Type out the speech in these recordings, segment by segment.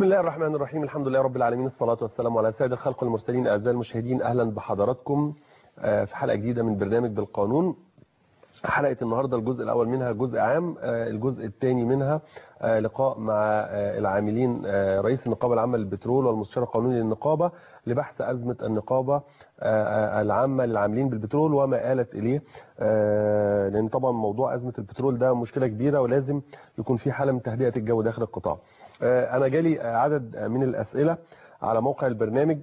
بسم الله الرحمن الرحيم الحمد لله رب العالمين الصلاة والسلام على سيد الخلق المرسلين أعزائي المشاهدين أهلا بحضراتكم في حلقة جديدة من برنامج بالقانون حلقة النهاردة الجزء الأول منها جزء عام الجزء الثاني منها لقاء مع العاملين رئيس النقابة العامة للبترول والمستشار القانوني للنقابة لبحث أزمة النقابة العامة للعاملين بالبترول وما آلت إليه لأن طبعا موضوع أزمة البترول ده مشكلة كبيرة ولازم يكون في حالة من تهدئة الجو داخل القطاع أنا جالي عدد من الأسئلة على موقع البرنامج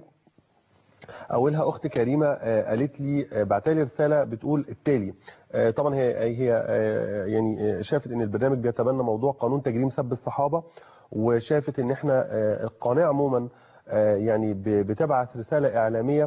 اولها اخت كريمه قالت لي بعتلي رساله بتقول التالي طبعا هي هي يعني شافت ان البرنامج بيتبنى موضوع قانون تجريم سب الصحابه وشافت ان احنا القناه عموما يعني بتبعث رساله اعلاميه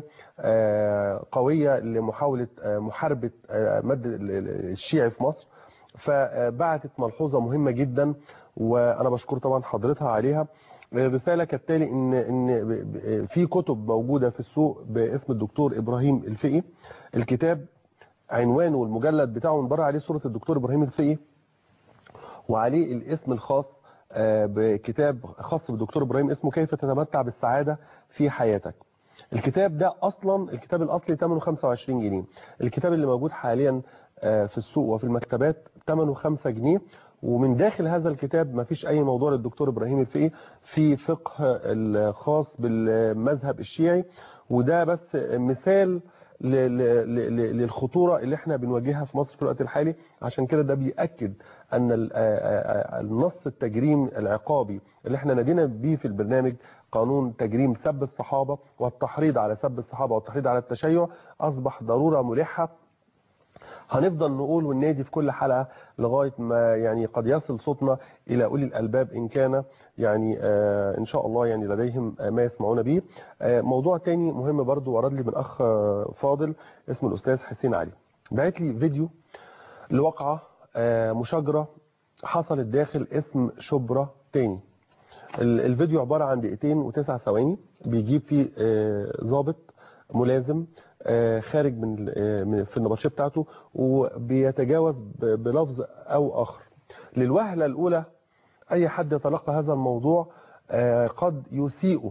قويه لمحاوله محاربه مد الشيعي في مصر فبعتت ملحوظه مهمه جدا وانا بشكر طبعا حضرتها عليها الرسالة كالتالي ان ان في كتب موجودة في السوق باسم الدكتور ابراهيم الفقي الكتاب عنوانه والمجلد بتاعه من بره عليه صورة الدكتور ابراهيم الفقي وعليه الاسم الخاص بكتاب خاص بالدكتور ابراهيم اسمه كيف تتمتع بالسعادة في حياتك الكتاب ده اصلا الكتاب الاصلي ثمنه 25 جنيه الكتاب اللي موجود حاليا في السوق وفي المكتبات ثمنه 5 جنيه ومن داخل هذا الكتاب ما فيش أي موضوع للدكتور إبراهيم الفقي في فقه الخاص بالمذهب الشيعي وده بس مثال للخطورة اللي احنا بنواجهها في مصر في الوقت الحالي عشان كده ده بيأكد أن النص التجريم العقابي اللي احنا نادينا بيه في البرنامج قانون تجريم سب الصحابة والتحريض على سب الصحابة والتحريض على التشيع أصبح ضرورة ملحة هنفضل نقول والنادي في كل حلقة لغاية ما يعني قد يصل صوتنا إلى أولي الألباب إن كان يعني آه إن شاء الله يعني لديهم آه ما يسمعون به آه موضوع تاني مهم برضو ورد لي من أخ فاضل اسمه الأستاذ حسين علي بعت لي فيديو لوقعة مشاجرة حصلت داخل اسم شبرا تاني الفيديو عبارة عن دقيقتين وتسع ثواني بيجيب فيه ضابط ملازم خارج من في النبطشيه بتاعته وبيتجاوز بلفظ او اخر للوهله الاولى اي حد يتلقى هذا الموضوع قد يسيء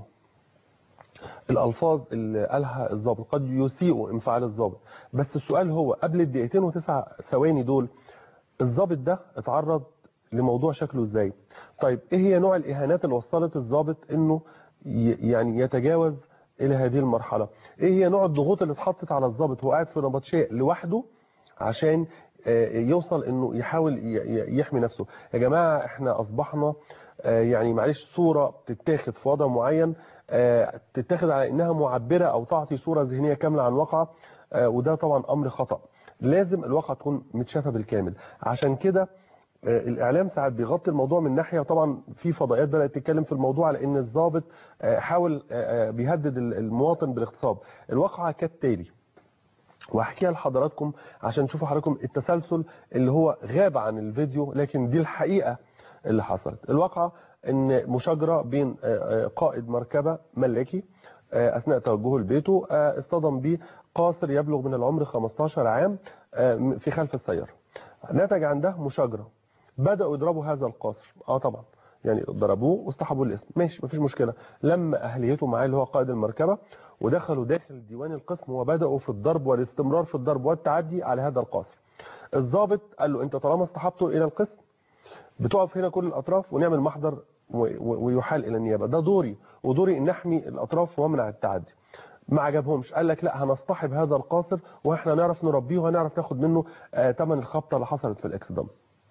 الالفاظ اللي قالها الضابط قد يسيء انفعال الضابط بس السؤال هو قبل الدقيقتين وتسع ثواني دول الضابط ده اتعرض لموضوع شكله ازاي طيب ايه هي نوع الاهانات اللي وصلت الضابط انه يعني يتجاوز الى هذه المرحلة ايه هي نوع الضغوط اللي اتحطت على الضابط هو قاعد في نبطشيه لوحده عشان يوصل انه يحاول يحمي نفسه يا جماعة احنا اصبحنا يعني معلش صورة تتاخد في وضع معين تتاخد على انها معبرة او تعطي صورة ذهنية كاملة عن واقع وده طبعا امر خطأ لازم الواقع تكون متشافة بالكامل عشان كده الاعلام ساعات بيغطي الموضوع من ناحيه وطبعا في فضائيات بدات تتكلم في الموضوع على ان الضابط حاول بيهدد المواطن بالاغتصاب الواقعه كالتالي وهحكيها لحضراتكم عشان تشوفوا حضراتكم التسلسل اللي هو غاب عن الفيديو لكن دي الحقيقه اللي حصلت الواقعه ان مشاجره بين قائد مركبه ملكي اثناء توجهه لبيته اصطدم به قاصر يبلغ من العمر 15 عام في خلف السياره نتج عن ده مشاجره بدأوا يضربوا هذا القاصر اه طبعا يعني ضربوه واصطحبوه الاسم ماشي مفيش مشكلة لما اهليته معاه اللي هو قائد المركبة ودخلوا داخل ديوان القسم وبدأوا في الضرب والاستمرار في الضرب والتعدي على هذا القاصر الضابط قال له انت طالما اصطحبته الى القسم بتقف هنا كل الاطراف ونعمل محضر ويحال الى النيابة ده دوري ودوري ان نحمي الاطراف ومنع التعدي ما عجبهمش قال لك لا هنصطحب هذا القاصر واحنا نعرف نربيه وهنعرف ناخد منه ثمن الخبطه اللي حصلت في الاكسدام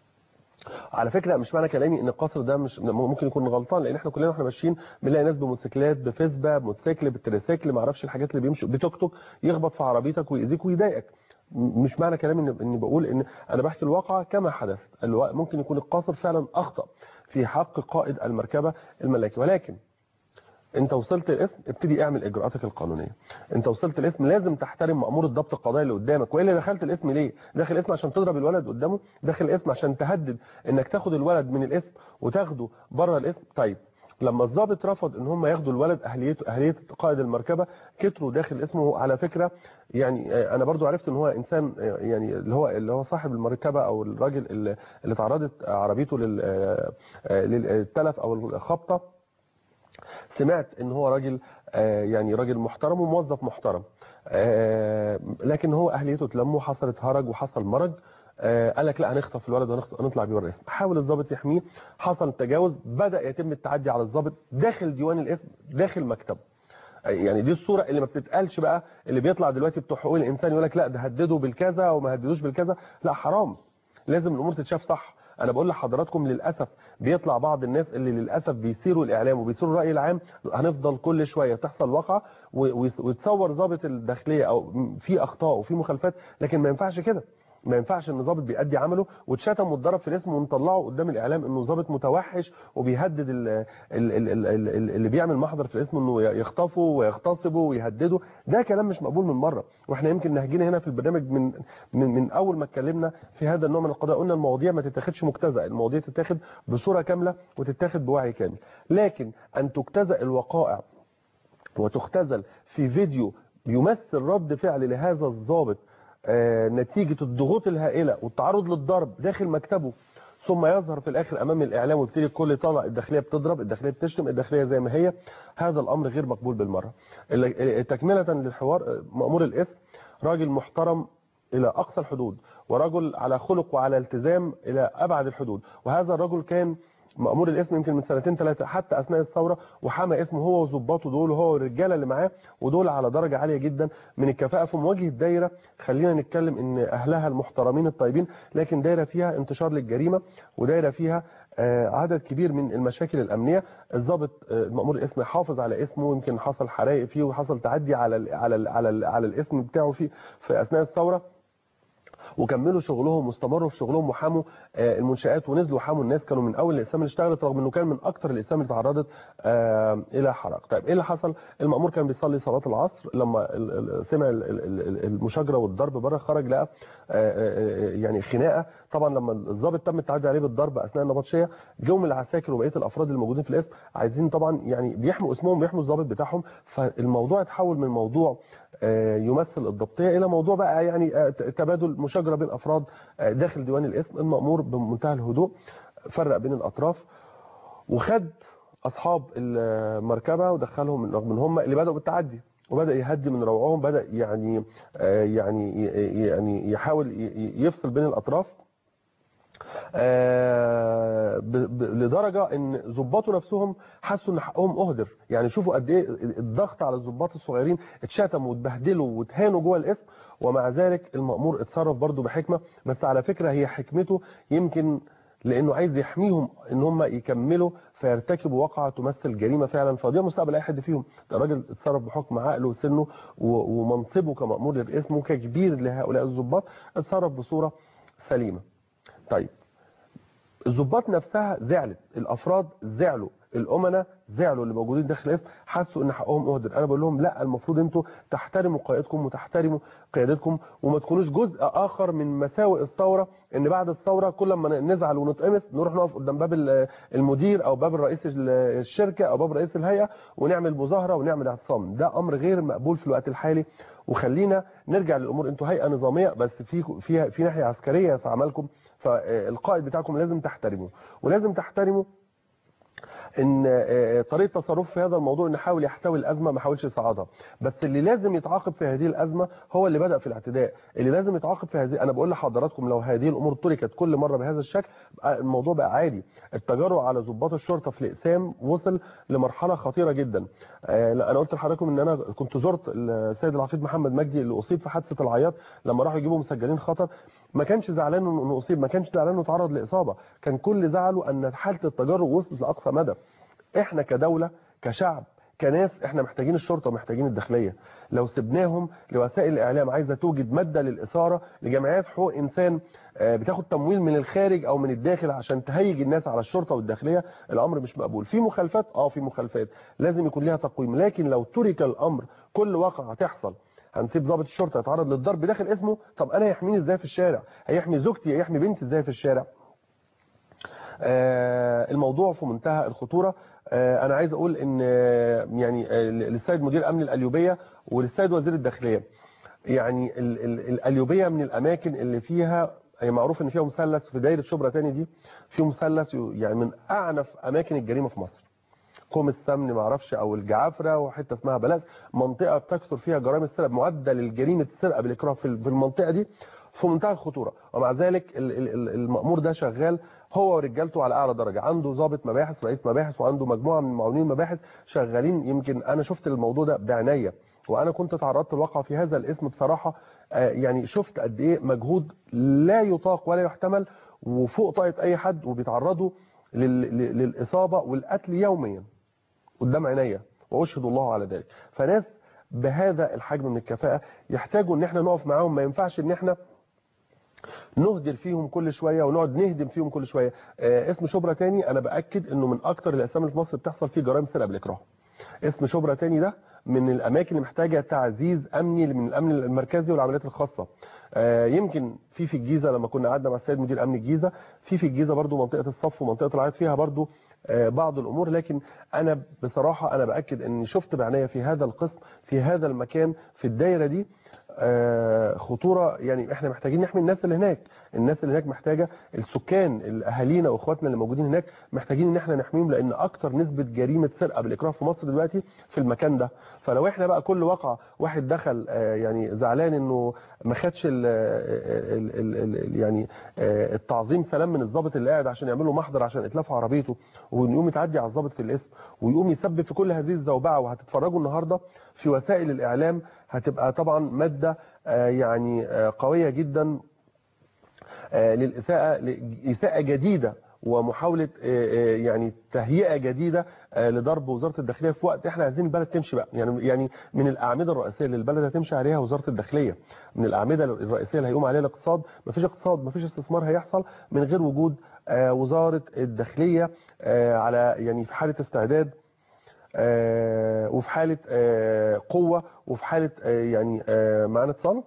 على فكرة مش معنى كلامي ان القصر ده مش ممكن يكون غلطان لان احنا كلنا واحنا ماشيين بنلاقي ناس بموتوسيكلات بفيسبا بموتوسيكل بالتريسيكل ما اعرفش الحاجات اللي بيمشوا بتوك توك يخبط في عربيتك ويأذيك ويضايقك مش معنى كلامي اني إن بقول ان انا بحكي الواقع كما حدث ممكن يكون القاصر فعلا اخطأ في حق قائد المركبة الملكي ولكن انت وصلت الاسم ابتدي اعمل اجراءاتك القانونيه انت وصلت الاسم لازم تحترم مأمور الضبط القضائي اللي قدامك والا دخلت الاسم ليه داخل الاسم عشان تضرب الولد قدامه داخل الاسم عشان تهدد انك تاخد الولد من الاسم وتاخده بره الاسم طيب لما الضابط رفض ان هم ياخدوا الولد اهليته اهليه قائد المركبه كتروا داخل اسمه على فكره يعني انا برضو عرفت ان هو انسان يعني اللي هو اللي هو صاحب المركبه او الراجل اللي, اللي تعرضت عربيته للتلف او الخبطه سمعت ان هو راجل آه، يعني راجل محترم وموظف محترم آه، لكن هو اهليته اتلموا حصلت هرج وحصل مرج آه، قال لك لا هنخطف الولد ونخط- ونطلع بيه الرئيس حاول الضابط يحميه حصل تجاوز بدا يتم التعدي على الضابط داخل ديوان الاسم داخل مكتبه يعني دي الصوره اللي ما بتتقالش بقى اللي بيطلع دلوقتي بتوع حقوق الانسان يقول لك لا ده هدده بالكذا وما هددوش بالكذا لا حرام لازم الامور تتشاف صح انا بقول لحضراتكم للاسف بيطلع بعض الناس اللي للاسف بيثيروا الاعلام وبيثيروا الراي العام هنفضل كل شويه تحصل واقعه و- و- ويتصور ضابط الداخليه او في اخطاء وفي مخالفات لكن ما ينفعش كده ما ينفعش ان ضابط بيأدي عمله واتشتم واتضرب في الاسم ونطلعه قدام الاعلام انه ضابط متوحش وبيهدد ال ال ال ال ال اللي بيعمل محضر في الاسم انه يخطفه ويغتصبه ويهدده ده كلام مش مقبول من مره واحنا يمكن نهجينا هنا في البرنامج من من, من اول ما اتكلمنا في هذا النوع من القضايا قلنا المواضيع ما تتاخدش مجتزأ المواضيع تتاخد بصوره كامله وتتاخد بوعي كامل لكن ان تجتزأ الوقائع وتختزل في فيديو يمثل رد فعل لهذا الضابط آه، نتيجة الضغوط الهائلة والتعرض للضرب داخل مكتبه ثم يظهر في الاخر امام الاعلام ويبتدي الكل يطلع الداخليه بتضرب الداخليه بتشتم الداخليه زي ما هي هذا الامر غير مقبول بالمره ال- تكمله للحوار آه، مامور الاسم راجل محترم الى اقصى الحدود ورجل على خلق وعلى التزام الى ابعد الحدود وهذا الرجل كان مأمور الاسم يمكن من سنتين ثلاثة حتى أثناء الثورة وحمى اسمه هو وظباطه دول وهو والرجالة اللي معاه ودول على درجة عالية جدا من الكفاءة في مواجهة دايرة خلينا نتكلم إن أهلها المحترمين الطيبين لكن دايرة فيها انتشار للجريمة ودايرة فيها آه، عدد كبير من المشاكل الأمنية الضابط آه، مأمور الاسم حافظ على اسمه يمكن حصل حرائق فيه وحصل تعدي على ال على ال على ال على الاسم بتاعه فيه في أثناء الثورة وكملوا شغلهم واستمروا في شغلهم وحموا آه، المنشآت ونزلوا وحموا الناس كانوا من اول الاقسام اللي اشتغلت رغم انه كان من اكثر الاقسام اللي تعرضت آه، الى حرائق طيب ايه اللي حصل المأمور كان بيصلي صلاة العصر لما ال- ال- سمع ال- ال- ال- المشاجرة والضرب بره خرج لقى آه، آه، آه، يعني خناقة طبعا لما الضابط تم التعدي عليه بالضرب اثناء النبطشيه جم العساكر وبقيه الافراد الموجودين في الاسم عايزين طبعا يعني بيحموا اسمهم بيحموا الضابط بتاعهم فالموضوع اتحول من موضوع آه، يمثل الضبطيه الى موضوع بقى يعني آه، ت- تبادل مشاجره بين افراد آه، داخل ديوان الاسم المامور بمنتهى الهدوء فرق بين الاطراف وخد اصحاب المركبه ودخلهم رغم ان هم اللي بداوا بالتعدي وبدا يهدي من روعهم بدا يعني آه، يعني ي- يعني يحاول ي- ي- يفصل بين الاطراف آه، ب- ب- لدرجه ان ظباطه نفسهم حسوا ان حقهم اهدر يعني شوفوا قد ايه الضغط على الظباط الصغيرين اتشتموا واتبهدلوا واتهانوا جوه الاسم ومع ذلك المأمور اتصرف برضه بحكمه بس على فكره هي حكمته يمكن لانه عايز يحميهم ان هم يكملوا فيرتكبوا واقعه تمثل جريمه فعلا فده مستقبل اي حد فيهم ده راجل اتصرف بحكم عقله وسنه و- ومنصبه كمأمور للاسم وككبير لهؤلاء الضباط اتصرف بصوره سليمه طيب الضباط نفسها زعلت الافراد زعلوا الامناء زعلوا اللي موجودين داخل الاسم حسوا ان حقهم اهدر انا بقول لهم لا المفروض انتوا تحترموا قائدكم وتحترموا قيادتكم وما تكونوش جزء اخر من مساوئ الثوره ان بعد الثوره كل ما نزعل ونتقمص نروح نقف قدام باب ال- المدير او باب رئيس ال- الشركه او باب رئيس الهيئه ونعمل مظاهره ونعمل اعتصام ده امر غير مقبول في الوقت الحالي وخلينا نرجع للامور انتوا هيئه نظاميه بس في في في ناحيه عسكريه في عملكم فالقائد بتاعكم لازم تحترموه ولازم تحترموا ان آه، طريقه تصرف في هذا الموضوع ان يحاول يحتوي الازمه ما حاولش يصعدها بس اللي لازم يتعاقب في هذه الازمه هو اللي بدا في الاعتداء اللي لازم يتعاقب في هذه انا بقول لحضراتكم لو هذه الامور تركت كل مره بهذا الشكل بقى الموضوع بقى عادي التجرؤ على ضباط الشرطه في الاقسام وصل لمرحله خطيره جدا آه، لا، انا قلت لحضراتكم ان انا كنت زرت السيد العقيد محمد مجدي اللي اصيب في حادثه العياط لما راحوا يجيبوا مسجلين خطر ما كانش زعلان انه اصيب ما كانش زعلان انه تعرض لاصابه كان كل زعله ان حاله التجرؤ وصلت لاقصى مدى احنا كدولة كشعب كناس احنا محتاجين الشرطة ومحتاجين الداخلية لو سبناهم لوسائل الاعلام عايزة توجد مادة للاثارة لجمعيات حقوق انسان آه، بتاخد تمويل من الخارج او من الداخل عشان تهيج الناس على الشرطة والداخلية الامر مش مقبول في مخالفات اه في مخالفات لازم يكون لها تقويم لكن لو ترك الامر كل واقعة تحصل هنسيب ضابط الشرطة يتعرض للضرب داخل اسمه طب انا هيحميني ازاي في الشارع هيحمي زوجتي هيحمي بنتي ازاي في الشارع آه، الموضوع في منتهى الخطورة آه، أنا عايز أقول إن آه، يعني آه، للسيد مدير أمن الأليوبية وللسيد وزير الداخلية يعني ال- ال- الأليوبية من الأماكن اللي فيها هي معروف إن فيها مثلث في دايرة شبرا تاني دي في مثلث يعني من أعنف أماكن الجريمة في مصر كوم السمن ما اعرفش او الجعافره وحته اسمها بلاس منطقه بتكثر فيها جرائم السرقه معدل الجريمه السرقه بالاكراه في في المنطقه دي في منتهى الخطوره ومع ذلك ال- ال- ال- المأمور ده شغال هو ورجالته على اعلى درجه عنده ضابط مباحث رئيس مباحث وعنده مجموعه من معاونين المباحث شغالين يمكن انا شفت الموضوع ده بعناية وانا كنت تعرضت للواقع في هذا الاسم بصراحه آه، يعني شفت قد ايه مجهود لا يطاق ولا يحتمل وفوق طاقه اي حد وبيتعرضوا لل- لل- للاصابه والقتل يوميا قدام عينيا واشهد الله على ذلك فناس بهذا الحجم من الكفاءه يحتاجوا ان احنا نقف معاهم ما ينفعش ان احنا نهدر فيهم كل شويه ونقعد نهدم فيهم كل شويه آه اسم شبرا تاني انا باكد انه من اكتر الاسامي اللي في مصر بتحصل فيه جرائم سرقه بالاكراه اسم شبرا تاني ده من الاماكن اللي محتاجه تعزيز امني من الامن المركزي والعمليات الخاصه آه يمكن في في الجيزه لما كنا قعدنا مع السيد مدير امن الجيزه في في الجيزه برضو منطقه الصف ومنطقه العياط فيها برضو آه بعض الامور لكن انا بصراحه انا باكد اني شفت بعنايه في هذا القسم في هذا المكان في الدايره دي آه، خطوره يعني احنا محتاجين نحمي الناس اللي هناك الناس اللي هناك محتاجه السكان اهالينا واخواتنا اللي موجودين هناك محتاجين ان احنا نحميهم لان اكتر نسبه جريمه سرقه بالاكراه في مصر دلوقتي في المكان ده فلو احنا بقى كل واقعه واحد دخل آه، يعني زعلان انه ما خدش ال ال ال ال يعني آه، التعظيم سلام من الضابط اللي قاعد عشان يعمل له محضر عشان اتلاف عربيته ويقوم يتعدي على الضابط في الاسم ويقوم يسبب في كل هذه الزوبعه وهتتفرجوا النهارده في وسائل الاعلام هتبقى طبعا ماده آه، يعني آه، قويه جدا آه، للإساءة لإساءة جديدة ومحاولة آه، آه، يعني تهيئة جديدة آه، لضرب وزارة الداخلية في وقت احنا عايزين البلد تمشي بقى يعني يعني من الأعمدة الرئيسية اللي البلد هتمشي عليها وزارة الداخلية من الأعمدة الرئيسية اللي هيقوم عليها الاقتصاد مفيش اقتصاد مفيش استثمار هيحصل من غير وجود آه، وزارة الداخلية آه، على يعني في حالة استعداد آه، وفي حالة آه، قوة وفي حالة آه، يعني آه، معانا اتصال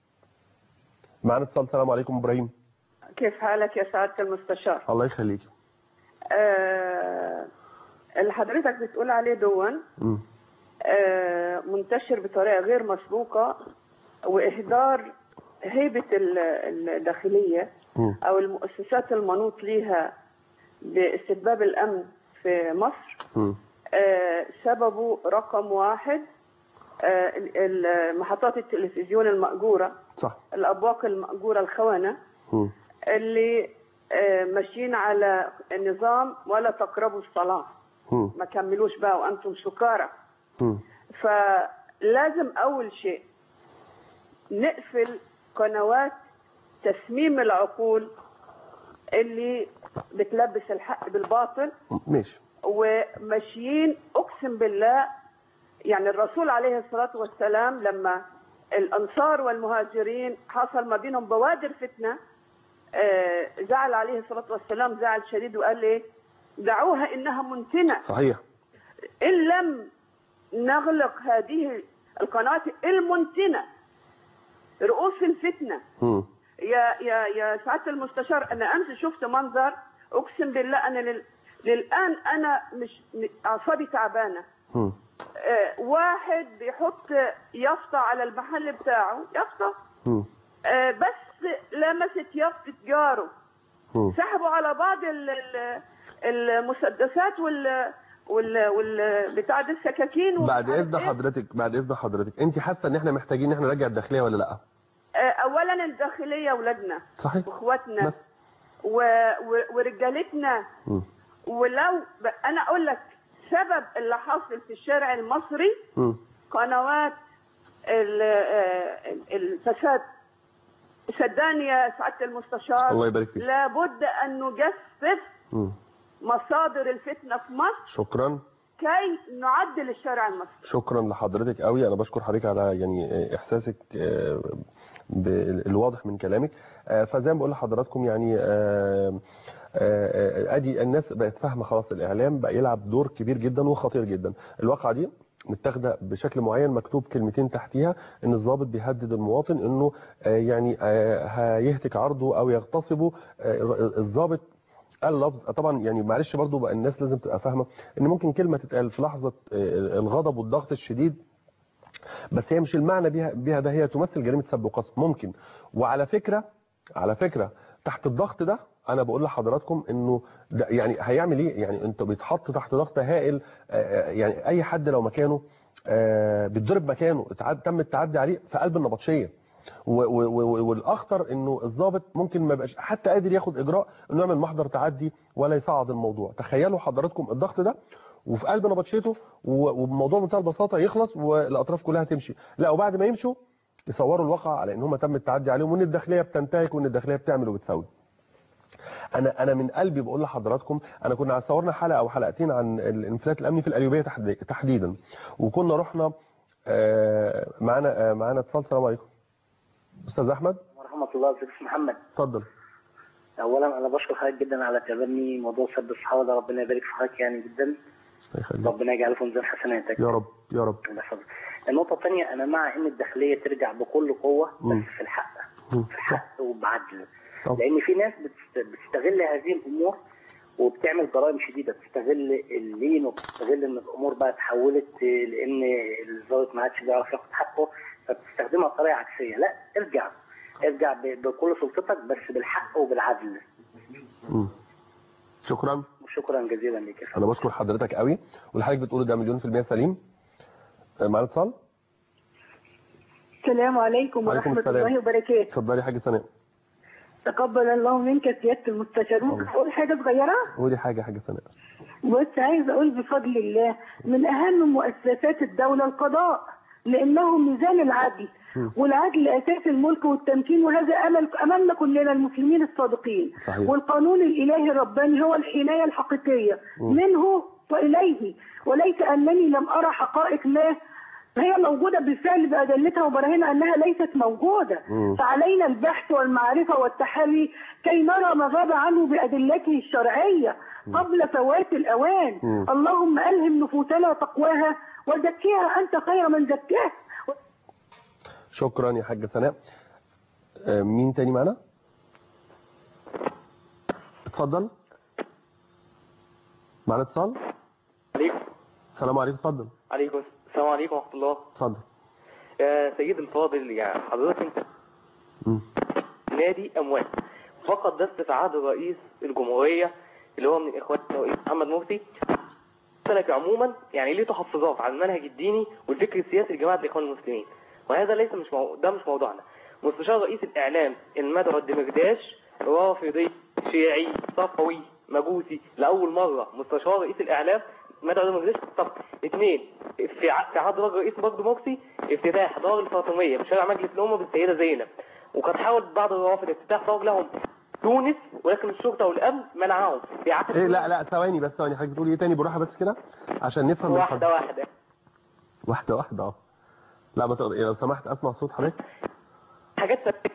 معانا اتصال السلام عليكم ابراهيم كيف حالك يا سعادة المستشار؟ الله يخليك آه اللي حضرتك بتقول عليه دون مم. آه منتشر بطريقة غير مسبوقة وإهدار هيبة ال- الداخلية مم. أو المؤسسات المنوط ليها باستتباب الأمن في مصر مم. آه سببه رقم واحد آه ال- ال- محطات التلفزيون المأجورة صح الأبواق المأجورة الخونة مم. اللي آه، ماشيين على النظام ولا تقربوا الصلاة مم. ما كملوش بقى وأنتم سكارى مم. فلازم أول شيء نقفل قنوات تسميم العقول اللي بتلبس الحق بالباطل ماشي وماشيين أقسم بالله يعني الرسول عليه الصلاة والسلام لما الأنصار والمهاجرين حصل ما بينهم بوادر فتنة آه، زعل عليه الصلاة والسلام زعل شديد وقال ايه دعوها إنها منتنة صحيح إن لم نغلق هذه القنوات المنتنة رؤوس الفتنة مم. يا يا يا سعاده المستشار انا امس شفت منظر اقسم بالله انا لل... للان انا مش م- اعصابي تعبانه مم. آه واحد بيحط يافطه على المحل بتاعه يافطه مم. آه بس لمست يافطه جاره مم. سحبوا على بعض ال... ال... المسدسات وال وال, وال... بتاع دي السكاكين ومش بعد عارف اذن إيه. حضرتك بعد اذن حضرتك انت حاسه ان احنا محتاجين ان احنا نرجع الداخليه ولا لا آه اولا الداخليه اولادنا صحيح واخواتنا بس. و... و... ورجالتنا مم. ولو ب... انا اقول لك سبب اللي حاصل في الشارع المصري مم. قنوات ال- آه، الفساد صدقني يا سعاده المستشار الله يبارك فيك. لابد ان نجسس مم. مصادر الفتنه في مصر شكرا كي نعدل الشارع المصري شكرا لحضرتك قوي انا بشكر حضرتك على يعني احساسك آه، بالواضح من كلامك آه، فزي ما بقول لحضراتكم يعني آه، آه، ادي الناس بقت فاهمه خلاص الاعلام بقى يلعب دور كبير جدا وخطير جدا الواقعه دي متاخده بشكل معين مكتوب كلمتين تحتيها ان الضابط بيهدد المواطن انه آه، يعني آه، هيهتك عرضه او يغتصبه آه، الضابط قال لفظ طبعا يعني معلش برضو بقى الناس لازم تبقى فاهمه ان ممكن كلمه تتقال في لحظه آه، الغضب والضغط الشديد بس هي مش المعنى بيها بيها ده هي تمثل جريمه سب وقصف ممكن وعلى فكره على فكره تحت الضغط ده انا بقول لحضراتكم انه ده يعني هيعمل ايه يعني انت بيتحط تحت ضغط هائل آه، يعني اي حد لو مكانه آه، بيتضرب مكانه اتعد تم التعدي عليه في قلب النبطشيه و- و- و- والاخطر انه الضابط ممكن ما يبقاش حتى قادر ياخد اجراء انه يعمل محضر تعدي ولا يصعد الموضوع تخيلوا حضراتكم الضغط ده وفي قلب نبطشيته و- وبموضوع منتهى البساطه يخلص والاطراف كلها تمشي لا وبعد ما يمشوا يصوروا الواقع على ان هم تم التعدي عليهم وان الداخليه بتنتهك وان الداخليه بتعمل وبتسوي انا انا من قلبي بقول لحضراتكم انا كنا صورنا حلقه او حلقتين عن الانفلات الامني في القليوبيه تحدي- تحديدا وكنا رحنا آه، معانا آه، معانا اتصال السلام عليكم استاذ احمد ورحمة الله ازيك يا محمد اتفضل أولا أنا بشكر حضرتك جدا على تبني موضوع سب الصحابة ده ربنا يبارك في حضرتك يعني جدا الله يخليك. ربنا يجعله في ميزان حسناتك يا رب يا رب الله يحفظك. النقطة الثانية أنا مع إن الداخلية ترجع بكل قوة مم. بس في الحق مم. في الحق وبعدل طب. لأن في ناس بتست- بتستغل هذه الأمور وبتعمل جرائم شديدة بتستغل اللين وبتستغل إن الأمور بقى اتحولت لأن الضابط ما عادش بيعرف ياخد حقه فبتستخدمها بطريقة عكسية لا ارجع ارجع ب- بكل سلطتك بس بالحق وبالعدل مم. شكرا وشكرا جزيلا لك يا فندم. انا بشكر حضرتك قوي واللي حضرتك بتقوله ده مليون في المية سليم آه، معانا اتصال السلام عليكم وعليكم ورحمة السلام. الله وبركاته اتفضلي يا حاجه سناء تقبل الله منك سيادة المستشار ممكن الله. أقول حاجة صغيرة قولي حاجه يا حاجه سناء بس عايز أقول بفضل الله من أهم مؤسسات الدولة القضاء لأنه ميزان العدل م. والعدل أساس الملك والتمكين وهذا أمل أمامنا كلنا المسلمين الصادقين صحيح. والقانون الإلهي الرباني هو الحماية الحقيقية م. منه وإليه وليس أنني لم أرى حقائق ما هي موجودة بالفعل بأدلتها وبراهينها أنها ليست موجودة مم. فعلينا البحث والمعرفة والتحري كي نرى ما غاب عنه بأدلته الشرعية قبل فوات الأوان مم. اللهم ألهم نفوسنا تقواها وزكيها أنت خير من زكاها شكرا يا حاجه سناء آه، مين تاني معانا اتفضل معانا اتصال عليكم السلام عليكم اتفضل عليكم السلام عليكم ورحمة الله اتفضل يا سيد الفاضل يعني حضرتك انت مم. نادي أموال فقط بس في عهد رئيس الجمهورية اللي هو من إخوان الرئيس محمد مرسي سلك عموما يعني ليه تحفظات على المنهج الديني والفكر السياسي لجماعة الإخوان المسلمين وهذا ليس مش مو... ده مش موضوعنا مستشار رئيس الإعلام المدعو الدمرداش رافضي شيعي صفوي مجوسي لأول مرة مستشار رئيس الإعلام مدعو الدمرداش طب اثنين في ع- في عهد الرئيس برضه مرسي افتتاح دار الفاطمية في شارع مجلس الأمة بالسيدة زينب وقد حاول بعض الروافض افتتاح دار لهم تونس ولكن الشرطة والأمن منعهم في عهد ايه لا لا ثواني بس ثواني حضرتك بتقولي ايه تاني بالراحه بس كده عشان نفهم من واحدة حضرتك. واحدة واحده واحده اه لا ما تقدر لو سمحت اسمع صوت حضرتك حاجات ثابتة.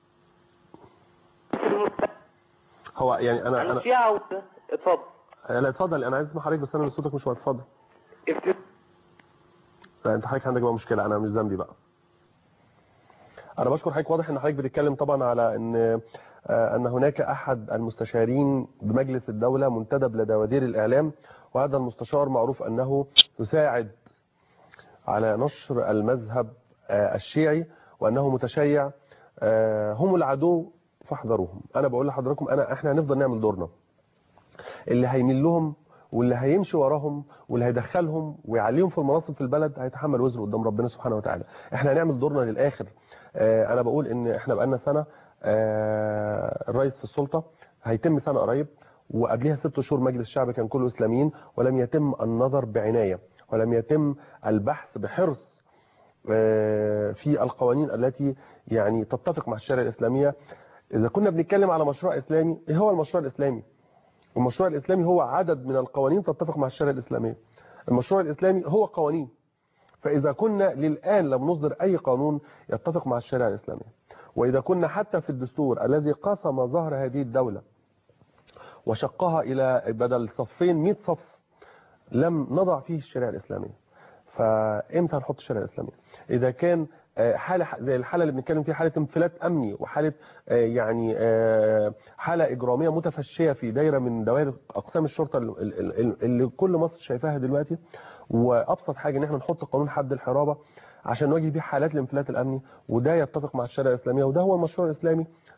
في المست- هو يعني انا عن انا الشيعة وال- اتفضل لا اتفضل انا عايز اسمع حضرتك بس انا اللي صوتك مش واضح اتفضل افت- لا انت حضرتك عندك بقى مشكله انا مش ذنبي بقى انا بشكر حضرتك واضح ان حضرتك بتتكلم طبعا على ان آه، ان هناك احد المستشارين بمجلس الدوله منتدب لدى وزير الاعلام وهذا المستشار معروف انه يساعد على نشر المذهب آه، الشيعي وانه متشيع آه، هم العدو فاحذروهم انا بقول لحضراتكم انا احنا هنفضل نعمل دورنا اللي هيميل لهم واللي هيمشي وراهم واللي هيدخلهم ويعليهم في المناصب في البلد هيتحمل وزره قدام ربنا سبحانه وتعالى احنا هنعمل دورنا للاخر اه انا بقول ان احنا بقالنا سنه اه الرئيس في السلطه هيتم سنه قريب وقبلها ست شهور مجلس الشعب كان كله اسلاميين ولم يتم النظر بعنايه ولم يتم البحث بحرص اه في القوانين التي يعني تتفق مع الشريعه الاسلاميه اذا كنا بنتكلم على مشروع اسلامي ايه هو المشروع الاسلامي المشروع الإسلامي هو عدد من القوانين تتفق مع الشريعة الإسلامية المشروع الإسلامي هو قوانين فإذا كنا للآن لم نصدر أي قانون يتفق مع الشريعة الإسلامية وإذا كنا حتى في الدستور الذي قسم ظهر هذه الدولة وشقها إلى بدل صفين 100 صف لم نضع فيه الشريعة الإسلامية فإمتى هنحط الشريعة الإسلامية إذا كان آه، حالة زي الحالة اللي بنتكلم فيها حالة انفلات أمني وحالة آه، يعني آه، حالة إجرامية متفشية في دايرة من دوائر أقسام الشرطة ال- ال- ال- اللي كل مصر شايفاها دلوقتي وأبسط حاجة إن احنا نحط قانون حد الحرابة عشان نواجه بيه حالات الانفلات الأمني وده يتفق مع الشريعة الإسلامية وده هو المشروع الإسلامي